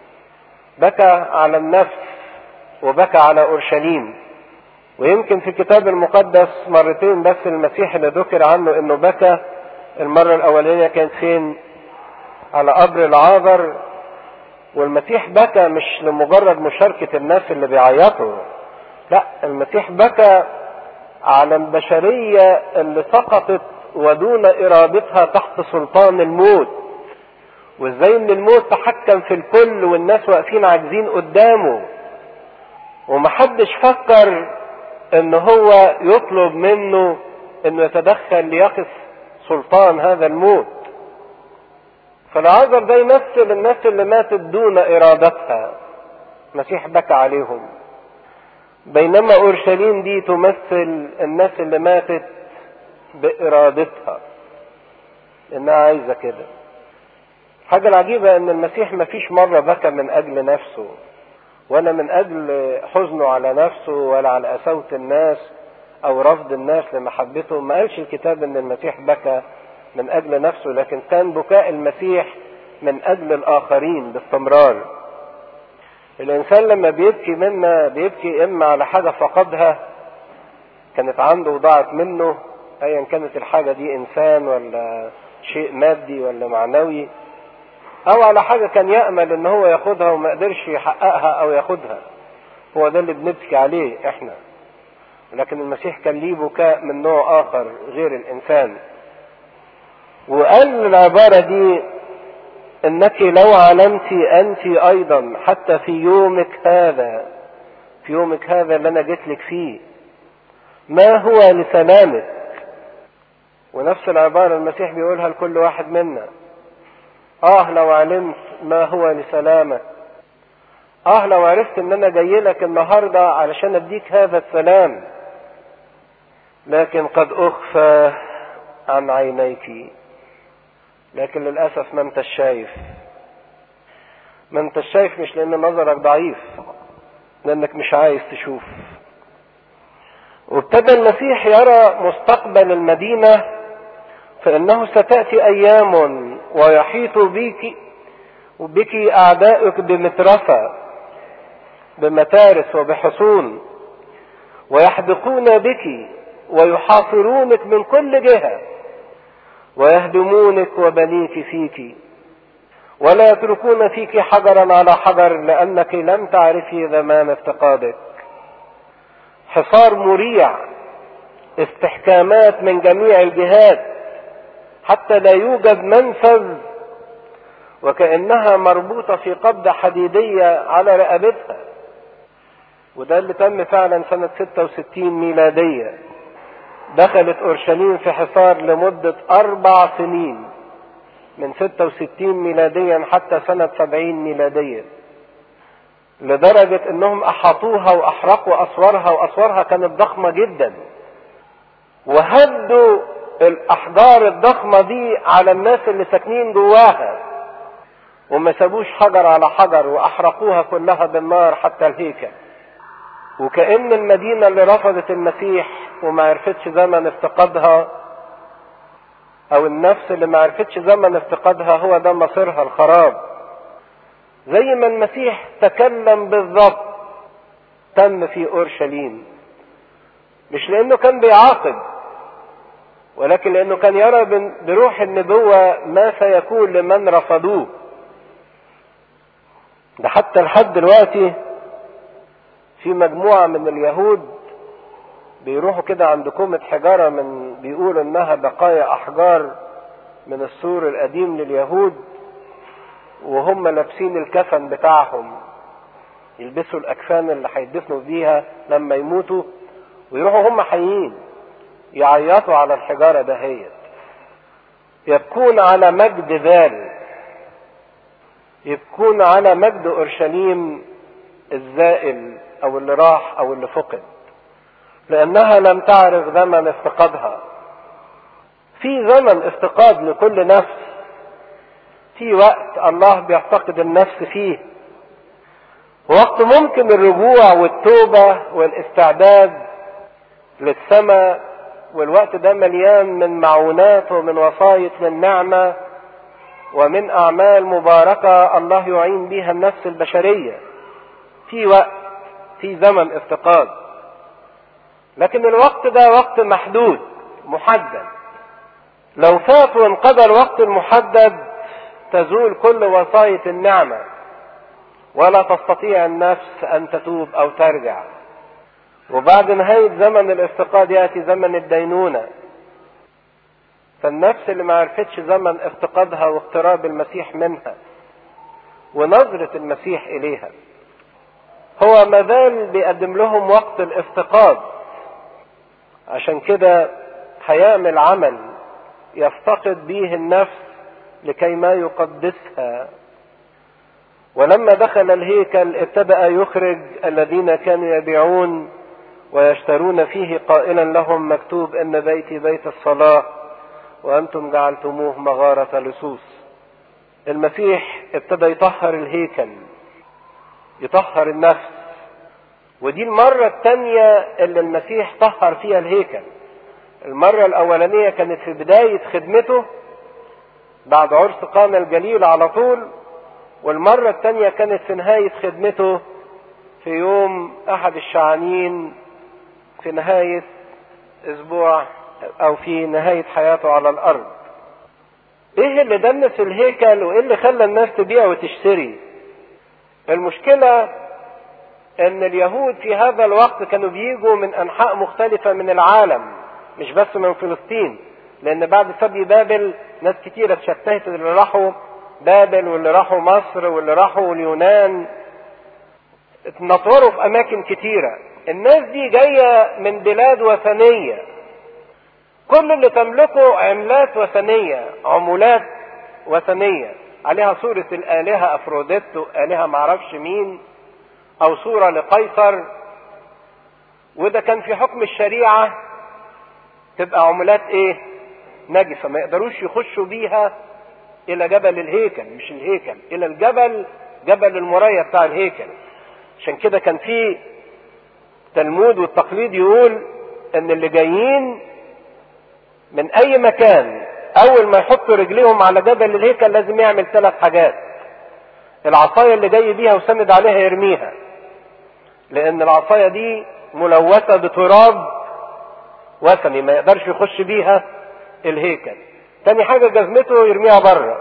بكى على النفس وبكى على اورشليم ويمكن في الكتاب المقدس مرتين بس المسيح اللي ذكر عنه انه بكى المره الاولانيه كانت فين على قبر العاذر والمسيح بكى مش لمجرد مشاركه الناس اللي بيعيطوا لا المسيح بكى على البشريه اللي سقطت ودون ارادتها تحت سلطان الموت وازاي ان الموت تحكم في الكل والناس واقفين عاجزين قدامه ومحدش فكر ان هو يطلب منه انه يتدخل ليقف سلطان هذا الموت فالعذر ده يمثل الناس اللي ماتت دون ارادتها المسيح بكى عليهم بينما اورشليم دي تمثل الناس اللي ماتت بارادتها انها عايزه كده الحاجة العجيبة ان المسيح ما فيش مرة بكى من اجل نفسه ولا من اجل حزنه على نفسه ولا على قساوة الناس او رفض الناس لمحبته ما قالش الكتاب ان المسيح بكى من اجل نفسه لكن كان بكاء المسيح من اجل الاخرين باستمرار الانسان لما بيبكي منا بيبكي اما على حاجة فقدها كانت عنده وضاعت منه ايا كانت الحاجة دي انسان ولا شيء مادي ولا معنوي او على حاجة كان يأمل ان هو ياخدها وما قدرش يحققها او ياخدها هو ده اللي بنبكي عليه احنا لكن المسيح كان ليه بكاء من نوع اخر غير الانسان وقال العبارة دي انك لو علمت انت ايضا حتى في يومك هذا في يومك هذا اللي انا جيت لك فيه ما هو لسلامك ونفس العبارة المسيح بيقولها لكل واحد منا اه لو علمت ما هو لسلامك اه لو عرفت ان انا جاي لك النهاردة علشان اديك هذا السلام لكن قد اخفى عن عينيك لكن للأسف ما انت شايف ما انت شايف مش لان نظرك ضعيف لانك مش عايز تشوف وابتدى المسيح يرى مستقبل المدينة فانه ستأتي ايام ويحيط بك وبك اعدائك بمترفة بمتارس وبحصون ويحدقون بك ويحاصرونك من كل جهة ويهدمونك وبنيك فيك ولا يتركون فيك حجرا على حجر لأنك لم تعرفي زمان افتقادك حصار مريع استحكامات من جميع الجهات حتى لا يوجد منفذ وكأنها مربوطة في قبضة حديدية على رقبتها وده اللي تم فعلا سنة 66 ميلادية دخلت أورشليم في حصار لمدة أربع سنين من 66 ميلاديا حتى سنة 70 ميلادية لدرجة انهم احاطوها واحرقوا اسوارها واسوارها كانت ضخمة جدا وهدوا الاحجار الضخمة دي على الناس اللي ساكنين جواها وما سابوش حجر على حجر واحرقوها كلها بالنار حتى الهيكل وكأن المدينة اللي رفضت المسيح وما عرفتش زمن افتقادها او النفس اللي ما عرفتش زمن افتقادها هو ده مصيرها الخراب زي ما المسيح تكلم بالظبط تم في اورشليم مش لانه كان بيعاقب ولكن لانه كان يرى بروح النبوة ما سيكون لمن رفضوه ده حتى لحد دلوقتي في مجموعة من اليهود بيروحوا كده عند كومة حجارة من بيقولوا انها بقايا احجار من السور القديم لليهود وهم لابسين الكفن بتاعهم يلبسوا الاكفان اللي هيدفنوا بيها لما يموتوا ويروحوا هم حيين يعيطوا على الحجارة دهيت يبكون على مجد ذال يبكون على مجد اورشليم الزائل او اللي راح او اللي فقد لانها لم تعرف زمن افتقادها في زمن افتقاد لكل نفس في وقت الله بيفتقد النفس فيه وقت ممكن الرجوع والتوبة والاستعداد للسماء والوقت ده مليان من معونات ومن وصاية للنعمة ومن أعمال مباركة الله يعين بها النفس البشرية في وقت في زمن افتقاد لكن الوقت ده وقت محدود محدد لو فات وانقضى الوقت المحدد تزول كل وصاية النعمة ولا تستطيع النفس أن تتوب أو ترجع وبعد نهاية زمن الافتقاد يأتي زمن الدينونة فالنفس اللي ما عرفتش زمن افتقادها واقتراب المسيح منها ونظرة المسيح إليها هو مازال بيقدم لهم وقت الافتقاد عشان كده هيعمل عمل يفتقد به النفس لكي ما يقدسها ولما دخل الهيكل ابتدأ يخرج الذين كانوا يبيعون ويشترون فيه قائلا لهم مكتوب ان بيتي بيت الصلاة وانتم جعلتموه مغارة لصوص المسيح ابتدى يطهر الهيكل يطهر النفس ودي المرة الثانية اللي المسيح طهر فيها الهيكل المرة الأولانية كانت في بداية خدمته بعد عرس قانا الجليل على طول والمرة الثانية كانت في نهاية خدمته في يوم أحد الشعانين في نهاية أسبوع أو في نهاية حياته على الأرض. إيه اللي دنس الهيكل وإيه اللي خلى الناس تبيع وتشتري؟ المشكلة إن اليهود في هذا الوقت كانوا بيجوا من أنحاء مختلفة من العالم مش بس من فلسطين لأن بعد سبي بابل ناس كتيرة اتشتتت اللي راحوا بابل واللي راحوا مصر واللي راحوا اليونان اتنطوروا في اماكن كتيرة الناس دي جاية من بلاد وثنية كل اللي تملكه عملات وثنية عمولات وثنية عليها صورة الآلهة أفروديت آلهة معرفش مين أو صورة لقيصر وده كان في حكم الشريعة تبقى عملات ايه نجسة ما يقدروش يخشوا بيها الى جبل الهيكل مش الهيكل الى الجبل جبل المراية بتاع الهيكل عشان كده كان في تلمود والتقليد يقول ان اللي جايين من اي مكان اول ما يحطوا رجليهم على جبل الهيكل لازم يعمل ثلاث حاجات العصاية اللي جاي بيها وسند عليها يرميها لان العصاية دي ملوثة بتراب وثني ما يقدرش يخش بيها الهيكل تاني حاجة جزمته يرميها بره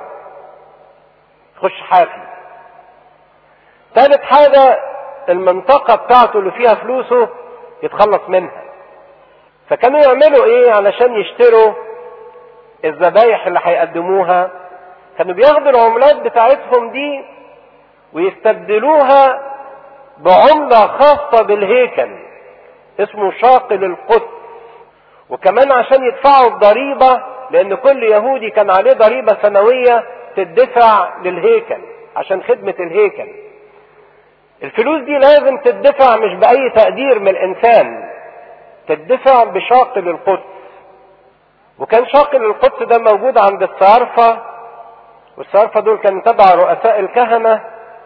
يخش حافي تالت حاجة المنطقة بتاعته اللي فيها فلوسه يتخلص منها فكانوا يعملوا ايه علشان يشتروا الذبايح اللي هيقدموها كانوا بياخدوا العملات بتاعتهم دي ويستبدلوها بعملة خاصة بالهيكل اسمه شاقل القدس وكمان عشان يدفعوا الضريبة لان كل يهودي كان عليه ضريبة سنوية تدفع للهيكل عشان خدمة الهيكل الفلوس دي لازم تدفع مش بأي تقدير من الإنسان تدفع بشاقل القدس وكان شاقل القدس ده موجود عند الصارفة والصارفة دول كانوا تبع رؤساء الكهنة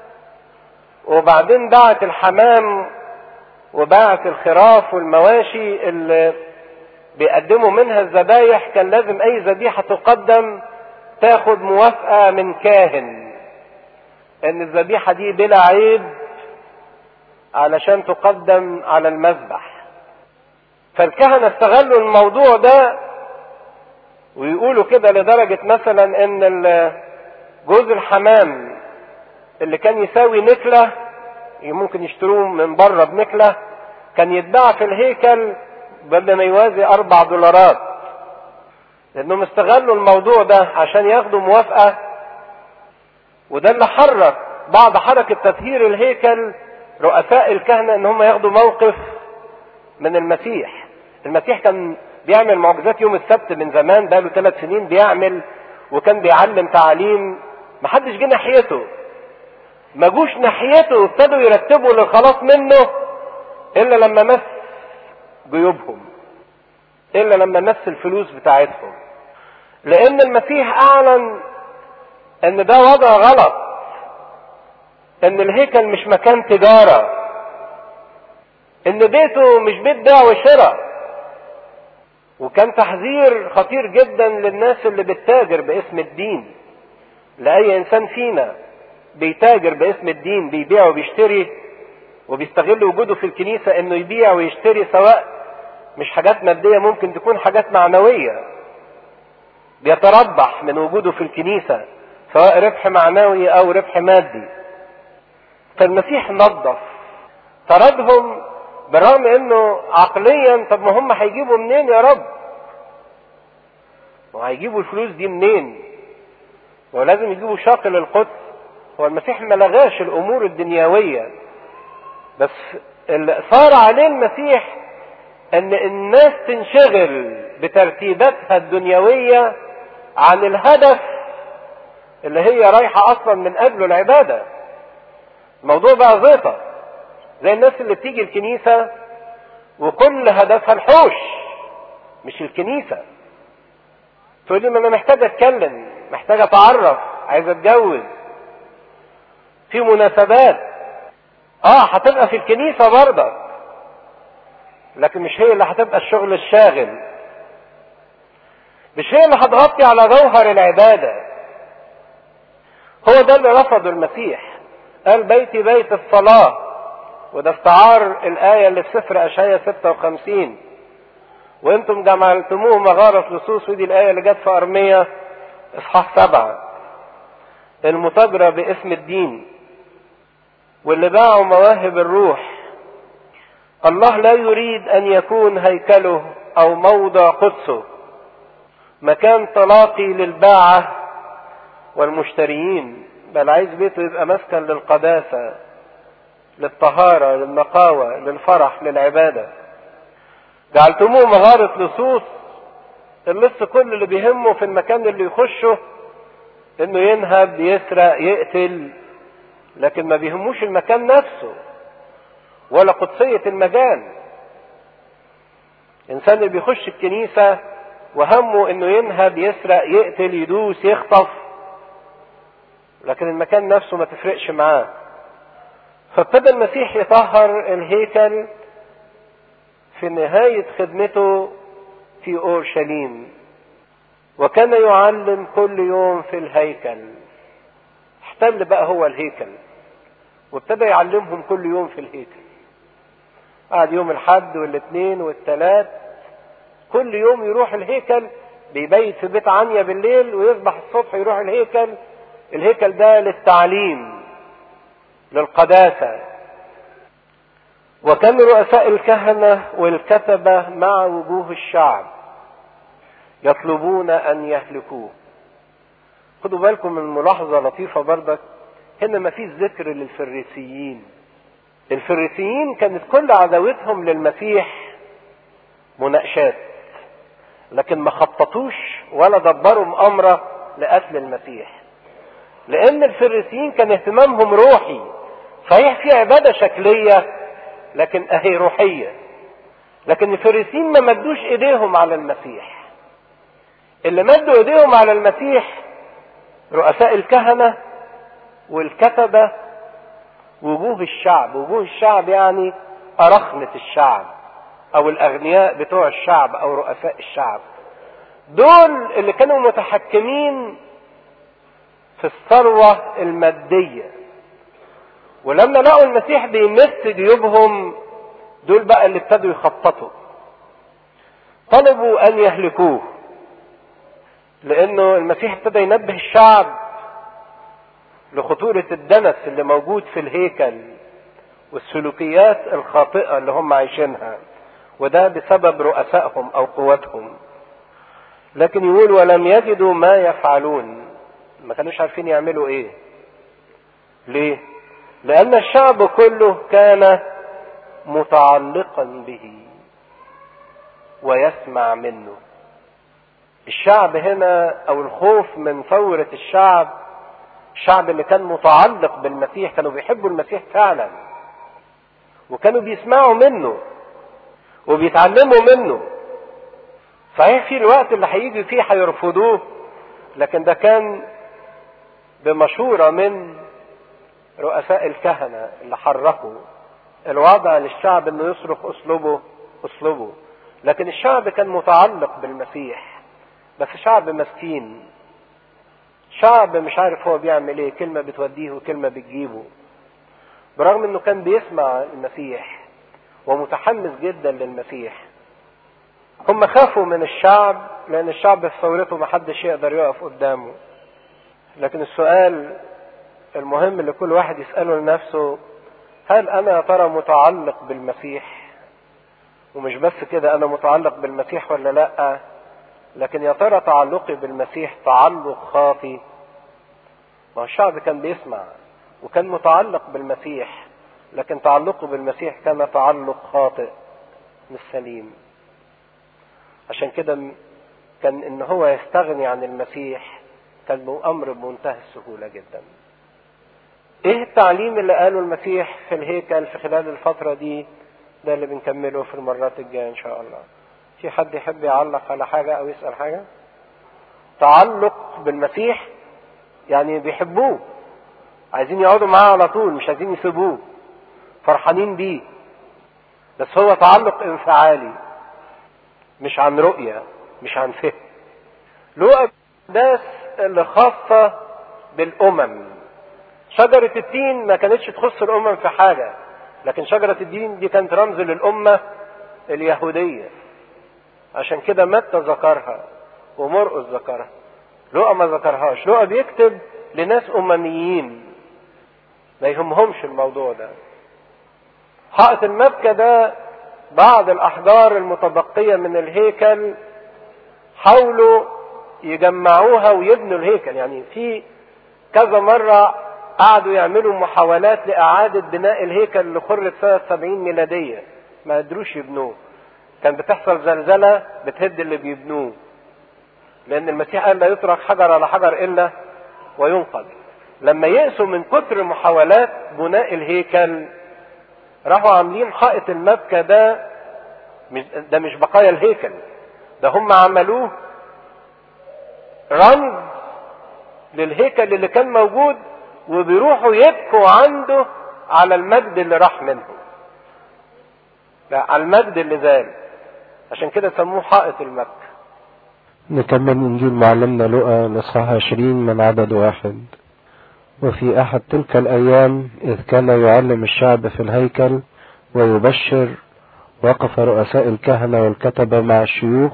وبعدين باعت الحمام وباعت الخراف والمواشي اللي بيقدموا منها الذبايح كان لازم اي ذبيحة تقدم تاخد موافقة من كاهن ان الذبيحة دي بلا عيب علشان تقدم على المذبح فالكهنة استغلوا الموضوع ده ويقولوا كده لدرجة مثلا ان جوز الحمام اللي كان يساوي نكلة ممكن يشتروه من بره بنكلة كان يتباع في الهيكل بدل ما يوازي اربع دولارات لانهم استغلوا الموضوع ده عشان ياخدوا موافقة وده اللي حرك بعد حركة تطهير الهيكل رؤساء الكهنة ان هم ياخدوا موقف من المسيح المسيح كان بيعمل معجزات يوم السبت من زمان بقاله ثلاث سنين بيعمل وكان بيعلم تعاليم محدش جه ناحيته ما جوش ناحيته وابتدوا يرتبوا للخلاص منه الا لما مس جيوبهم الا لما مس الفلوس بتاعتهم لان المسيح اعلن ان ده وضع غلط ان الهيكل مش مكان تجارة ان بيته مش بيت بيع وشراء وكان تحذير خطير جدا للناس اللي بتتاجر باسم الدين لأي إنسان فينا بيتاجر باسم الدين بيبيع وبيشتري وبيستغل وجوده في الكنيسة إنه يبيع ويشتري سواء مش حاجات مادية ممكن تكون حاجات معنوية بيتربح من وجوده في الكنيسة سواء ربح معنوي أو ربح مادي فالمسيح نظف طردهم بالرغم انه عقليا طب ما هم هيجيبوا منين يا رب وهيجيبوا الفلوس دي منين ولازم يجيبوا شاقل القدس هو المسيح ما لغاش الامور الدنيويه بس اللي صار عليه المسيح ان الناس تنشغل بترتيباتها الدنيويه عن الهدف اللي هي رايحه اصلا من اجله العباده الموضوع بقى زيطه زي الناس اللي بتيجي الكنيسه وكل هدفها الحوش مش الكنيسه تقول لي ما انا محتاج اتكلم محتاج اتعرف عايز اتجوز في مناسبات اه هتبقى في الكنيسه برضك لكن مش هي اللي هتبقى الشغل الشاغل مش هي اللي هتغطي على جوهر العباده هو ده اللي رفضه المسيح قال بيتي بيت الصلاه وده استعار الايه اللي في سفر اشعياء 56 وانتم جمعتموه مغارة لصوص ودي الآية اللي جت في أرمية إصحاح سبعة المتاجرة باسم الدين واللي باعوا مواهب الروح الله لا يريد أن يكون هيكله أو موضع قدسه مكان تلاقي للباعة والمشتريين بل عايز بيته يبقى مسكن للقداسة للطهارة للنقاوة للفرح للعباده جعلتموه مغارة لصوص اللص كل اللي بيهمه في المكان اللي يخشه انه ينهب يسرق يقتل لكن ما بيهموش المكان نفسه ولا قدسية المكان الانسان اللي بيخش الكنيسة وهمه انه ينهب يسرق يقتل يدوس يخطف لكن المكان نفسه ما تفرقش معاه فابتدى المسيح يطهر الهيكل في نهاية خدمته في أورشليم وكان يعلم كل يوم في الهيكل احتل بقى هو الهيكل وابتدى يعلمهم كل يوم في الهيكل قعد يوم الحد والاثنين والثلاث كل يوم يروح الهيكل بيبيت في بيت عنيا بالليل ويصبح الصبح يروح الهيكل الهيكل ده للتعليم للقداسه وكان رؤساء الكهنة والكتبة مع وجوه الشعب يطلبون أن يهلكوه خدوا بالكم من ملاحظة لطيفة بردك هنا ما فيش ذكر للفريسيين الفريسيين كانت كل عداوتهم للمسيح مناقشات لكن ما خططوش ولا دبروا مؤامرة لقتل المسيح لأن الفريسيين كان اهتمامهم روحي صحيح في عبادة شكلية لكن اهي روحيه لكن الفريسين ما مدوش ايديهم على المسيح اللي مدوا ايديهم على المسيح رؤساء الكهنه والكتبه وجوه الشعب وجوه الشعب يعني أرخنة الشعب أو الأغنياء بتوع الشعب أو رؤساء الشعب دول اللي كانوا متحكمين في الثروة المادية ولما لقوا المسيح بيمس جيوبهم دول بقى اللي ابتدوا يخططوا طلبوا ان يهلكوه لانه المسيح ابتدى ينبه الشعب لخطورة الدنس اللي موجود في الهيكل والسلوكيات الخاطئة اللي هم عايشينها وده بسبب رؤسائهم او قوتهم لكن يقول ولم يجدوا ما يفعلون ما كانوش عارفين يعملوا ايه ليه لأن الشعب كله كان متعلقا به ويسمع منه الشعب هنا أو الخوف من ثورة الشعب الشعب اللي كان متعلق بالمسيح كانوا بيحبوا المسيح فعلا وكانوا بيسمعوا منه وبيتعلموا منه صحيح في الوقت اللي هيجي فيه هيرفضوه لكن ده كان بمشورة من رؤساء الكهنة اللي حركوا الوضع للشعب انه يصرخ اسلوبه اسلوبه لكن الشعب كان متعلق بالمسيح بس شعب مسكين شعب مش عارف هو بيعمل ايه كلمة بتوديه وكلمة بتجيبه برغم انه كان بيسمع المسيح ومتحمس جدا للمسيح هم خافوا من الشعب لان الشعب في ثورته محدش يقدر يقف قدامه لكن السؤال المهم اللي كل واحد يسأله لنفسه هل انا يا ترى متعلق بالمسيح ومش بس كده انا متعلق بالمسيح ولا لا لكن يا ترى تعلقي بالمسيح تعلق خاطي ما الشعب كان بيسمع وكان متعلق بالمسيح لكن تعلقه بالمسيح كان تعلق خاطئ مش سليم عشان كده كان ان هو يستغني عن المسيح كان امر بمنتهى السهوله جدا ايه التعليم اللي قاله المسيح في الهيكل في خلال الفتره دي ده اللي بنكمله في المرات الجايه ان شاء الله في حد يحب يعلق على حاجه او يسال حاجه تعلق بالمسيح يعني بيحبوه عايزين يقعدوا معاه على طول مش عايزين يسيبوه فرحانين بيه بس هو تعلق انفعالي مش عن رؤية مش عن فهم له الناس اللي خاصة بالأمم شجرة التين ما كانتش تخص الأمم في حاجة لكن شجرة الدين دي كانت رمز للأمة اليهودية عشان كده متى ذكرها ومرقس ذكرها لقى ما ذكرهاش لقى بيكتب لناس أمميين ما يهمهمش الموضوع ده حائط المبكى ده بعض الأحجار المتبقية من الهيكل حاولوا يجمعوها ويبنوا الهيكل يعني في كذا مرة قعدوا يعملوا محاولات لإعادة بناء الهيكل اللي خرج سنة 70 ميلادية ما قدروش يبنوه كان بتحصل زلزلة بتهد اللي بيبنوه لأن المسيح قال لا يترك حجر على حجر إلا وينقذ لما يأسوا من كتر محاولات بناء الهيكل راحوا عاملين حائط المبكى ده ده مش بقايا الهيكل ده هم عملوه رمز للهيكل اللي كان موجود وبيروحوا يبكوا عنده على المجد اللي راح منه لا على المجد اللي زال عشان كده سموه حائط المبكى نكمل إنجيل معلمنا لقى لصحاح عشرين من عدد واحد وفي أحد تلك الأيام إذ كان يعلم الشعب في الهيكل ويبشر وقف رؤساء الكهنة والكتبة مع الشيوخ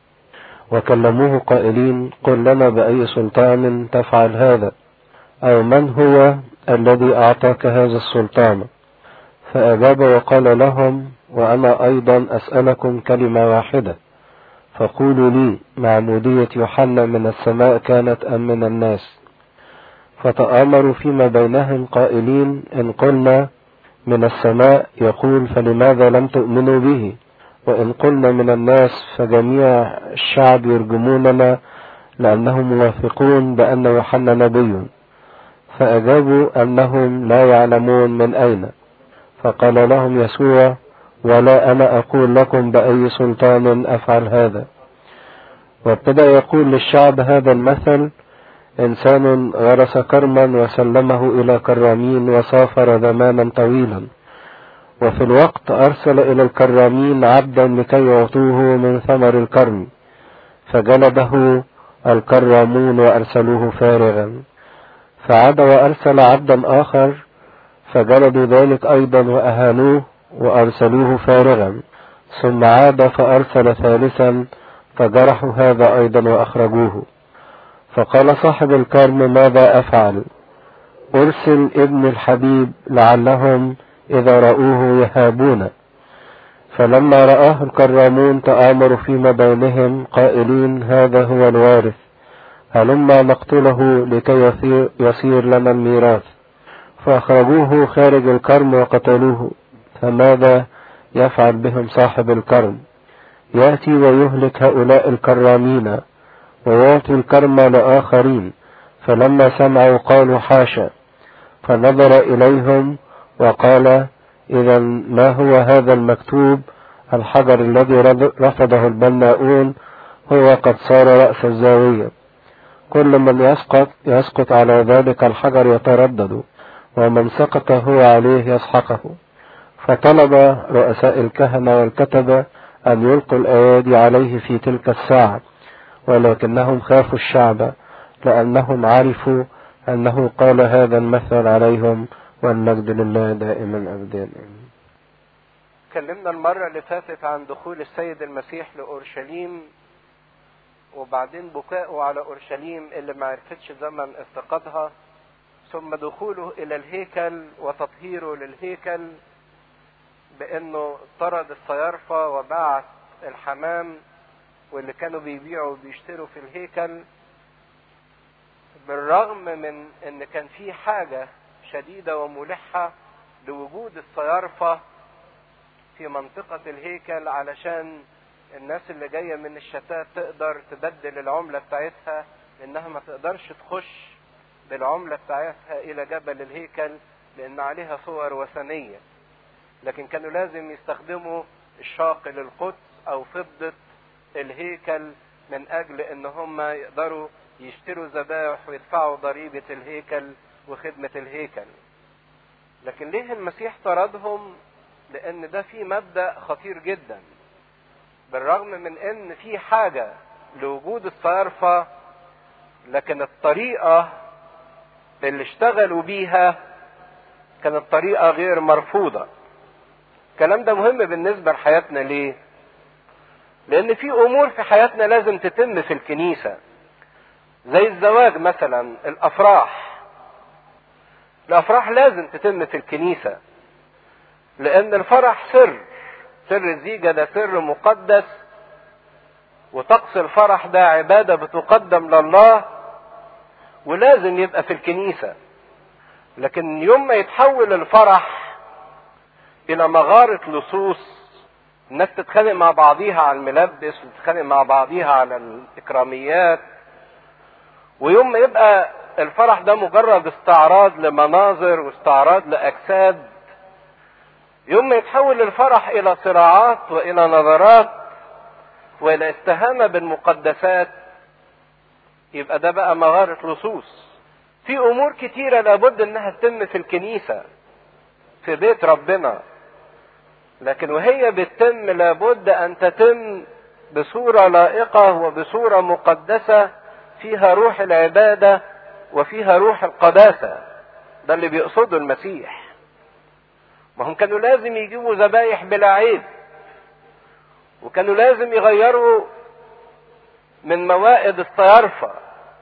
وكلموه قائلين قل لنا بأي سلطان تفعل هذا أو من هو الذي أعطاك هذا السلطان فأجاب وقال لهم وأنا أيضا أسألكم كلمة واحدة فقولوا لي معمودية يوحنا من السماء كانت أم من الناس فتآمروا فيما بينهم قائلين إن قلنا من السماء يقول فلماذا لم تؤمنوا به وإن قلنا من الناس فجميع الشعب يرجموننا لأنهم موافقون بأن يوحنا نبي فأجابوا أنهم لا يعلمون من أين فقال لهم يسوع ولا أنا أقول لكم بأي سلطان أفعل هذا وابتدأ يقول للشعب هذا المثل إنسان غرس كرما وسلمه إلى كرامين وسافر زمانا طويلا وفي الوقت أرسل إلى الكرامين عبدا لكي يعطوه من ثمر الكرم فجلده الكرامون وأرسلوه فارغا فعاد وأرسل عبدا آخر فجلدوا ذلك أيضا وأهانوه وأرسلوه فارغا ثم عاد فأرسل ثالثا فجرحوا هذا أيضا وأخرجوه فقال صاحب الكرم ماذا أفعل أرسل ابن الحبيب لعلهم إذا رأوه يهابون فلما رآه الكرامون تآمروا فيما بينهم قائلين هذا هو الوارث هلما نقتله لكي يصير, يصير لنا الميراث فأخرجوه خارج الكرم وقتلوه فماذا يفعل بهم صاحب الكرم يأتي ويهلك هؤلاء الكرامين ويعطي الكرم لآخرين فلما سمعوا قالوا حاشا فنظر إليهم وقال إذا ما هو هذا المكتوب الحجر الذي رفضه البناؤون هو قد صار رأس الزاوية كل من يسقط يسقط على ذلك الحجر يتردد ومن سقط هو عليه يسحقه فطلب رؤساء الكهنة والكتبة أن يلقوا الأيادي عليه في تلك الساعة ولكنهم خافوا الشعب لأنهم عرفوا أنه قال هذا المثل عليهم والمجد لله دائما أبدا اتكلمنا المرة اللي فاتت عن دخول السيد المسيح لأورشليم وبعدين بكاؤه على أورشليم اللي ما عرفتش زمن افتقادها ثم دخوله إلى الهيكل وتطهيره للهيكل بأنه طرد الصيارفة وبعث الحمام واللي كانوا بيبيعوا وبيشتروا في الهيكل بالرغم من ان كان في حاجة شديدة وملحة لوجود الصيارفة في منطقة الهيكل علشان الناس اللي جاية من الشتات تقدر تبدل العملة بتاعتها لانها ما تقدرش تخش بالعملة بتاعتها الى جبل الهيكل لان عليها صور وثنية لكن كانوا لازم يستخدموا الشاق للقدس او فضة الهيكل من اجل ان هم يقدروا يشتروا ذبائح ويدفعوا ضريبة الهيكل وخدمة الهيكل لكن ليه المسيح طردهم لان ده في مبدأ خطير جدا بالرغم من ان في حاجة لوجود الصيارفة لكن الطريقة اللي اشتغلوا بيها كانت طريقة غير مرفوضة الكلام ده مهم بالنسبة لحياتنا ليه لان في امور في حياتنا لازم تتم في الكنيسة زي الزواج مثلا الافراح الافراح لازم تتم في الكنيسة لان الفرح سر سر الزيجة ده سر مقدس وطقس الفرح ده عبادة بتقدم لله ولازم يبقى في الكنيسة لكن يوم ما يتحول الفرح الى مغارة لصوص الناس تتخانق مع بعضيها على الملبس وتتخانق مع بعضيها على الاكراميات ويوم ما يبقى الفرح ده مجرد استعراض لمناظر واستعراض لاجساد يوم ما يتحول الفرح الى صراعات والى نظرات والى استهانه بالمقدسات يبقى ده بقى مغاره لصوص في امور كتيره لابد انها تتم في الكنيسه في بيت ربنا لكن وهي بتتم لابد ان تتم بصوره لائقه وبصوره مقدسه فيها روح العباده وفيها روح القداسه ده اللي بيقصده المسيح ما هم كانوا لازم يجيبوا ذبايح بلا عيب وكانوا لازم يغيروا من موائد الصيارفة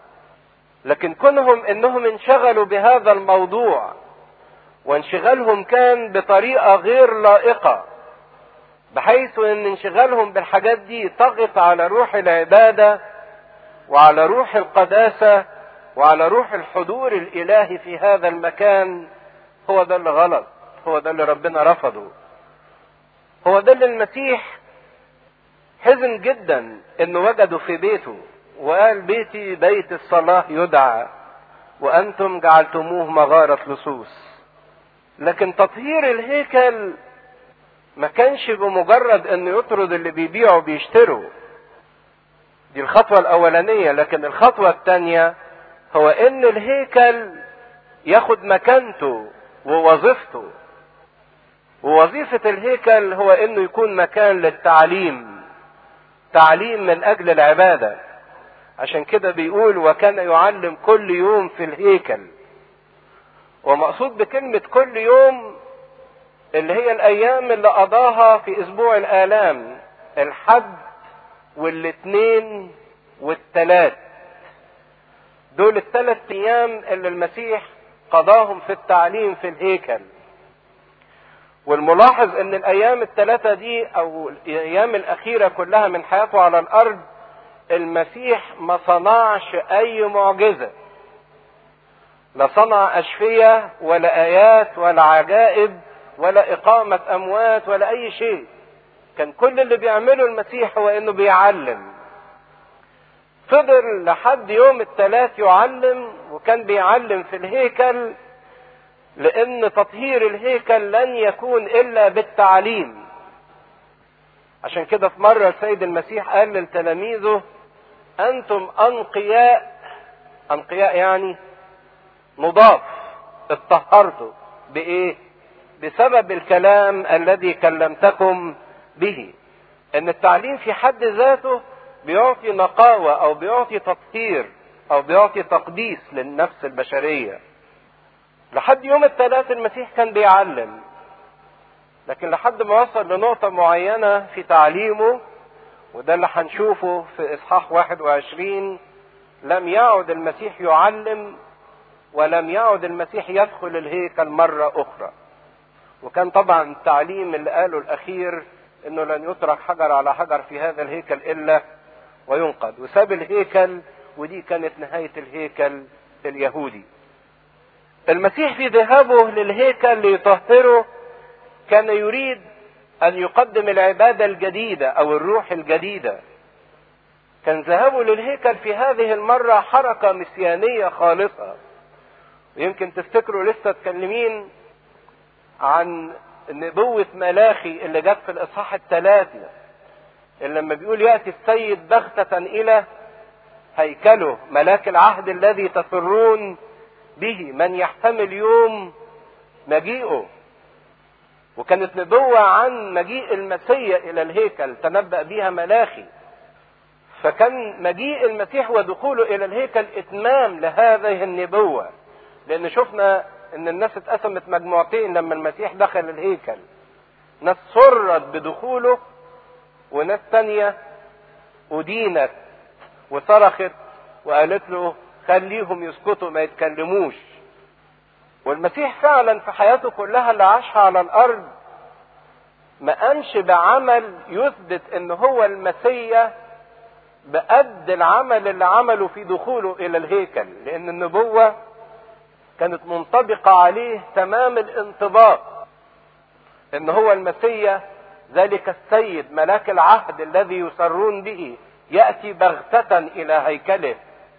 لكن كونهم انهم انشغلوا بهذا الموضوع وانشغالهم كان بطريقة غير لائقة بحيث ان انشغالهم بالحاجات دي طغت على روح العبادة وعلى روح القداسة وعلى روح الحضور الالهي في هذا المكان هو ده اللي غلط هو ده اللي ربنا رفضه هو ده اللي المسيح حزن جدا انه وجده في بيته وقال بيتي بيت الصلاة يدعى وانتم جعلتموه مغارة لصوص لكن تطهير الهيكل ما كانش بمجرد انه يطرد اللي بيبيعوا وبيشتروا دي الخطوة الاولانية لكن الخطوة الثانية هو ان الهيكل ياخد مكانته ووظيفته ووظيفة الهيكل هو انه يكون مكان للتعليم تعليم من اجل العبادة عشان كده بيقول وكان يعلم كل يوم في الهيكل ومقصود بكلمة كل يوم اللي هي الايام اللي قضاها في اسبوع الالام الحد والاثنين والثلاث دول الثلاث ايام اللي المسيح قضاهم في التعليم في الهيكل والملاحظ ان الايام الثلاثة دي او الايام الاخيرة كلها من حياته على الارض المسيح ما صنعش اي معجزة لا صنع اشفية ولا ايات ولا عجائب ولا اقامة اموات ولا اي شيء كان كل اللي بيعمله المسيح هو انه بيعلم فضل لحد يوم الثلاث يعلم وكان بيعلم في الهيكل لان تطهير الهيكل لن يكون الا بالتعليم عشان كده في مرة السيد المسيح قال لتلاميذه انتم انقياء انقياء يعني نضاف اتطهرتوا بايه بسبب الكلام الذي كلمتكم به ان التعليم في حد ذاته بيعطي نقاوة او بيعطي تطهير او بيعطي تقديس للنفس البشرية لحد يوم الثلاث المسيح كان بيعلم لكن لحد ما وصل لنقطة معينة في تعليمه وده اللي هنشوفه في اصحاح 21 لم يعد المسيح يعلم ولم يعد المسيح يدخل الهيكل مرة اخرى وكان طبعا التعليم اللي قاله الاخير انه لن يترك حجر على حجر في هذا الهيكل الا وينقذ وساب الهيكل ودي كانت نهاية الهيكل اليهودي المسيح في ذهابه للهيكل ليطهره كان يريد ان يقدم العبادة الجديدة او الروح الجديدة كان ذهابه للهيكل في هذه المرة حركة مسيانية خالصة ويمكن تفتكروا لسه تكلمين عن نبوة ملاخي اللي جت في الإصحاح الثلاثة اللي لما بيقول يأتي السيد بغتة إلى هيكله ملاك العهد الذي تفرون به من يحتمل يوم مجيئه وكانت نبوة عن مجيء المسيح إلى الهيكل تنبأ بها ملاخي فكان مجيء المسيح ودخوله إلى الهيكل إتمام لهذه النبوة لأن شفنا ان الناس اتقسمت مجموعتين لما المسيح دخل الهيكل ناس سرت بدخوله وناس تانية أدينت وصرخت وقالت له خليهم يسكتوا ما يتكلموش والمسيح فعلا في حياته كلها اللي عاشها على الأرض ما قامش بعمل يثبت ان هو المسيا بقد العمل اللي عمله في دخوله الى الهيكل لان النبوه كانت منطبقة عليه تمام الانطباق ان هو المسيا ذلك السيد ملاك العهد الذي يسرون به يأتي بغتة الى هيكله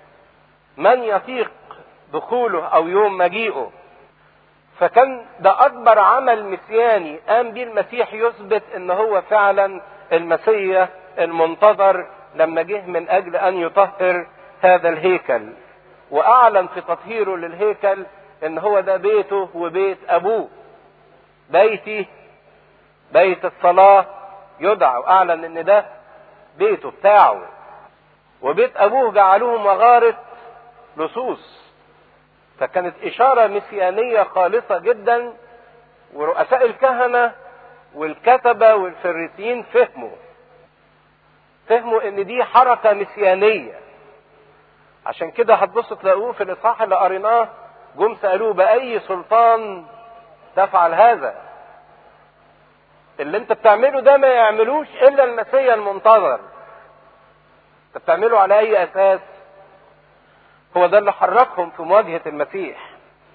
من يطيق دخوله او يوم مجيئه فكان ده اكبر عمل مسياني قام به المسيح يثبت ان هو فعلا المسيا المنتظر لما جه من اجل ان يطهر هذا الهيكل واعلن في تطهيره للهيكل ان هو ده بيته وبيت ابوه بيتي بيت الصلاة يدعى واعلن ان ده بيته بتاعه وبيت ابوه جعلوه مغارة لصوص فكانت اشارة مسيانية خالصة جدا ورؤساء الكهنة والكتبة والفريسيين فهموا فهموا ان دي حركة مسيانية عشان كده هتبصوا تلاقوه في الاصحاح اللي قريناه جم سالوه باي سلطان تفعل هذا اللي انت بتعمله ده ما يعملوش الا المسيا المنتظر انت بتعمله على اي اساس هو ده اللي حركهم في مواجهه المسيح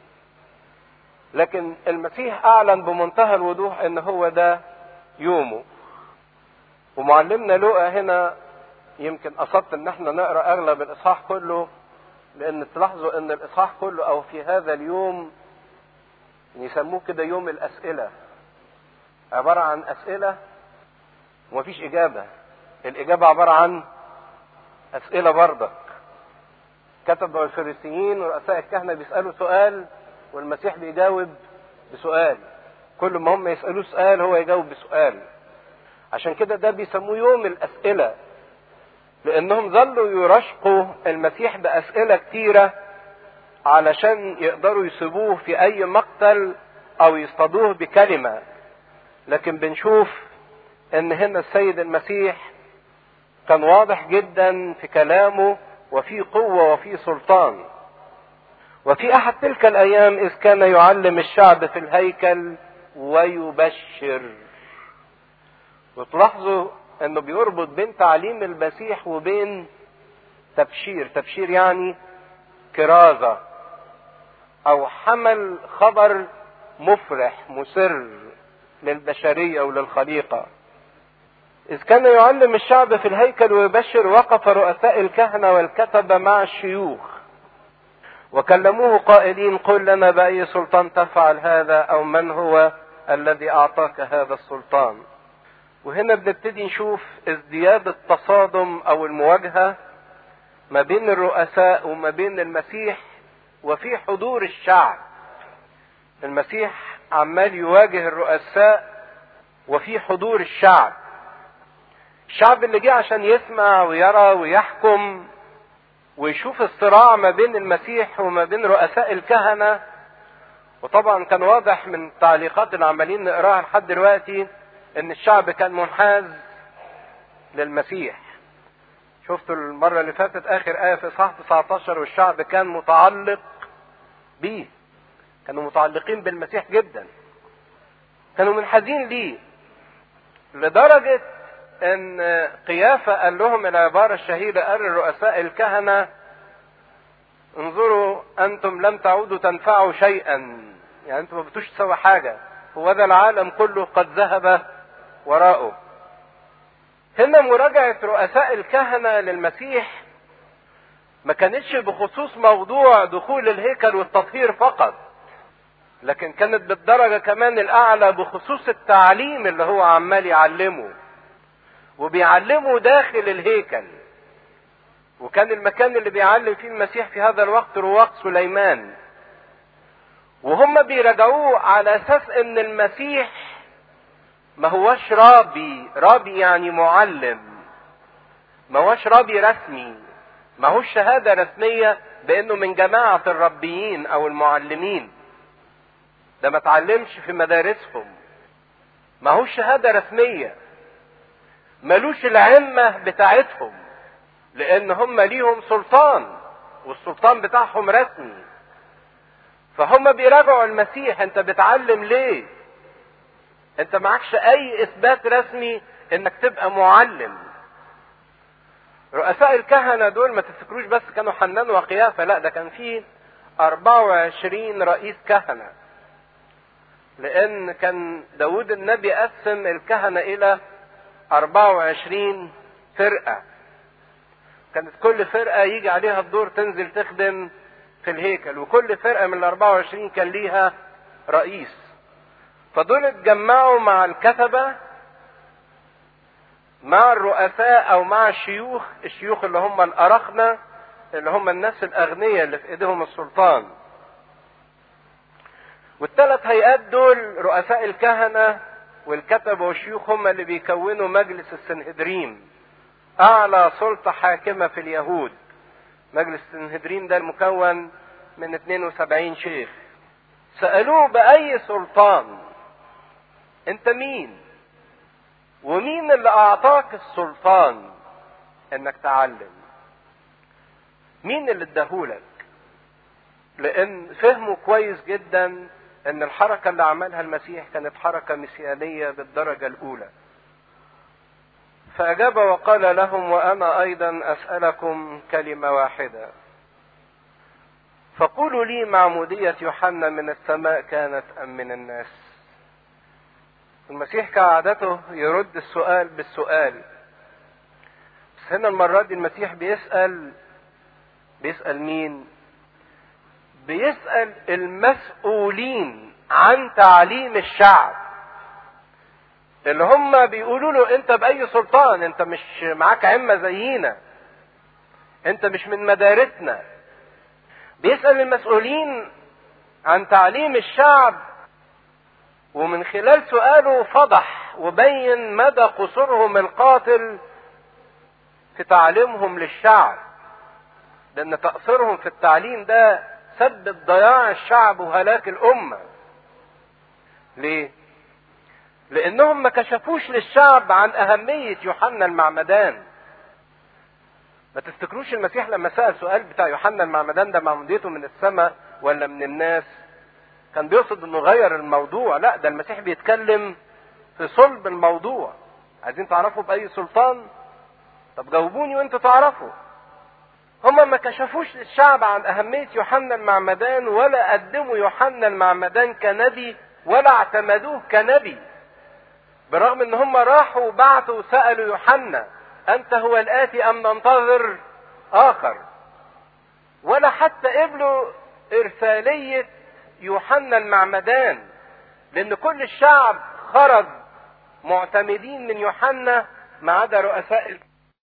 لكن المسيح اعلن بمنتهى الوضوح ان هو ده يومه ومعلمنا لقى هنا يمكن قصدت ان احنا نقرا اغلب الاصحاح كله لان تلاحظوا ان الاصحاح كله او في هذا اليوم يسموه كده يوم الاسئله عباره عن اسئله ومفيش اجابه الاجابه عباره عن اسئله بردك كتب الفريسيين ورؤساء الكهنه بيسالوا سؤال والمسيح بيجاوب بسؤال كل ما هم يسالوه سؤال هو يجاوب بسؤال عشان كده ده بيسموه يوم الاسئله لانهم ظلوا يرشقوا المسيح باسئله كتيره علشان يقدروا يسيبوه في اي مقتل او يصطادوه بكلمه لكن بنشوف ان هنا السيد المسيح كان واضح جدا في كلامه وفي قوه وفي سلطان وفي احد تلك الايام اذ كان يعلم الشعب في الهيكل ويبشر وتلاحظوا انه بيربط بين تعليم المسيح وبين تبشير تبشير يعني كرازة او حمل خبر مفرح مسر للبشرية وللخليقة إذ كان يعلم الشعب في الهيكل ويبشر وقف رؤساء الكهنة والكتبة مع الشيوخ وكلموه قائلين قل لنا بأي سلطان تفعل هذا أو من هو الذي أعطاك هذا السلطان وهنا بنبتدي نشوف ازدياد التصادم أو المواجهة ما بين الرؤساء وما بين المسيح وفي حضور الشعب المسيح عمال يواجه الرؤساء وفي حضور الشعب الشعب اللي جه عشان يسمع ويرى ويحكم ويشوف الصراع ما بين المسيح وما بين رؤساء الكهنة وطبعا كان واضح من التعليقات اللي عمالين نقراها لحد دلوقتي ان الشعب كان منحاز للمسيح شفتوا المرة اللي فاتت اخر آية في اصحاح 19 والشعب كان متعلق بيه كانوا متعلقين بالمسيح جدا كانوا منحازين ليه لدرجة ان قيافة قال لهم العبارة الشهيرة قال الرؤساء الكهنة انظروا انتم لم تعودوا تنفعوا شيئا يعني انتم ما بتوش تسوي حاجة هو ده العالم كله قد ذهب وراءه هنا مراجعة رؤساء الكهنة للمسيح ما كانتش بخصوص موضوع دخول الهيكل والتطهير فقط لكن كانت بالدرجة كمان الأعلى بخصوص التعليم اللي هو عمال يعلمه وبيعلمه داخل الهيكل وكان المكان اللي بيعلم فيه المسيح في هذا الوقت رواق سليمان وهم بيراجعوه على اساس ان المسيح ما هوش رابي رابي يعني معلم ما هوش رابي رسمي ما هوش شهاده رسميه بانه من جماعه الربيين او المعلمين ده ما اتعلمش في مدارسهم ما هوش شهاده رسميه ملوش العمه بتاعتهم لان هم ليهم سلطان والسلطان بتاعهم رسمي فهم بيراجعوا المسيح انت بتعلم ليه انت معكش اي اثبات رسمي انك تبقى معلم رؤساء الكهنة دول ما تفتكروش بس كانوا حنان وقيافة لا ده كان فيه 24 رئيس كهنة لان كان داود النبي قسم الكهنة الى 24 فرقة كانت كل فرقة يجي عليها الدور تنزل تخدم في الهيكل وكل فرقة من ال 24 كان ليها رئيس فدول اتجمعوا مع الكتبة مع الرؤساء او مع الشيوخ الشيوخ اللي هم الارخنة اللي هم الناس الاغنياء اللي في ايديهم السلطان والثلاث هيئات دول رؤساء الكهنة والكتبة والشيوخ هم اللي بيكونوا مجلس السنهدرين اعلى سلطة حاكمة في اليهود مجلس السنهدرين ده المكون من 72 شيخ سألوه بأي سلطان انت مين ومين اللي اعطاك السلطان انك تعلم مين اللي اداهولك لان فهموا كويس جدا ان الحركة اللي عملها المسيح كانت حركة مسيانية بالدرجة الاولى فاجاب وقال لهم وانا ايضا اسألكم كلمة واحدة فقولوا لي معمودية يوحنا من السماء كانت ام من الناس المسيح كعادته يرد السؤال بالسؤال بس هنا المرة دي المسيح بيسأل بيسأل مين بيسأل المسؤولين عن تعليم الشعب اللي هم بيقولوا له انت بأي سلطان انت مش معاك عمة زينا انت مش من مدارسنا بيسأل المسؤولين عن تعليم الشعب ومن خلال سؤاله فضح وبين مدى قصورهم القاتل في تعليمهم للشعب لان تقصيرهم في التعليم ده سبب ضياع الشعب وهلاك الامه ليه لانهم ما كشفوش للشعب عن اهميه يوحنا المعمدان ما تفتكروش المسيح لما سال سؤال بتاع يوحنا المعمدان ده معموديته من السماء ولا من الناس كان بيقصد انه غير الموضوع لا ده المسيح بيتكلم في صلب الموضوع عايزين تعرفوا باي سلطان طب جاوبوني وانتوا تعرفوا هما ما كشفوش للشعب عن أهمية يوحنا المعمدان ولا قدموا يوحنا المعمدان كنبي ولا اعتمدوه كنبي برغم ان هم راحوا وبعتوا وسألوا يوحنا أنت هو الآتي أم ننتظر آخر ولا حتى قبلوا ارسالية يوحنا المعمدان لان كل الشعب خرج معتمدين من يوحنا ما عدا رؤساء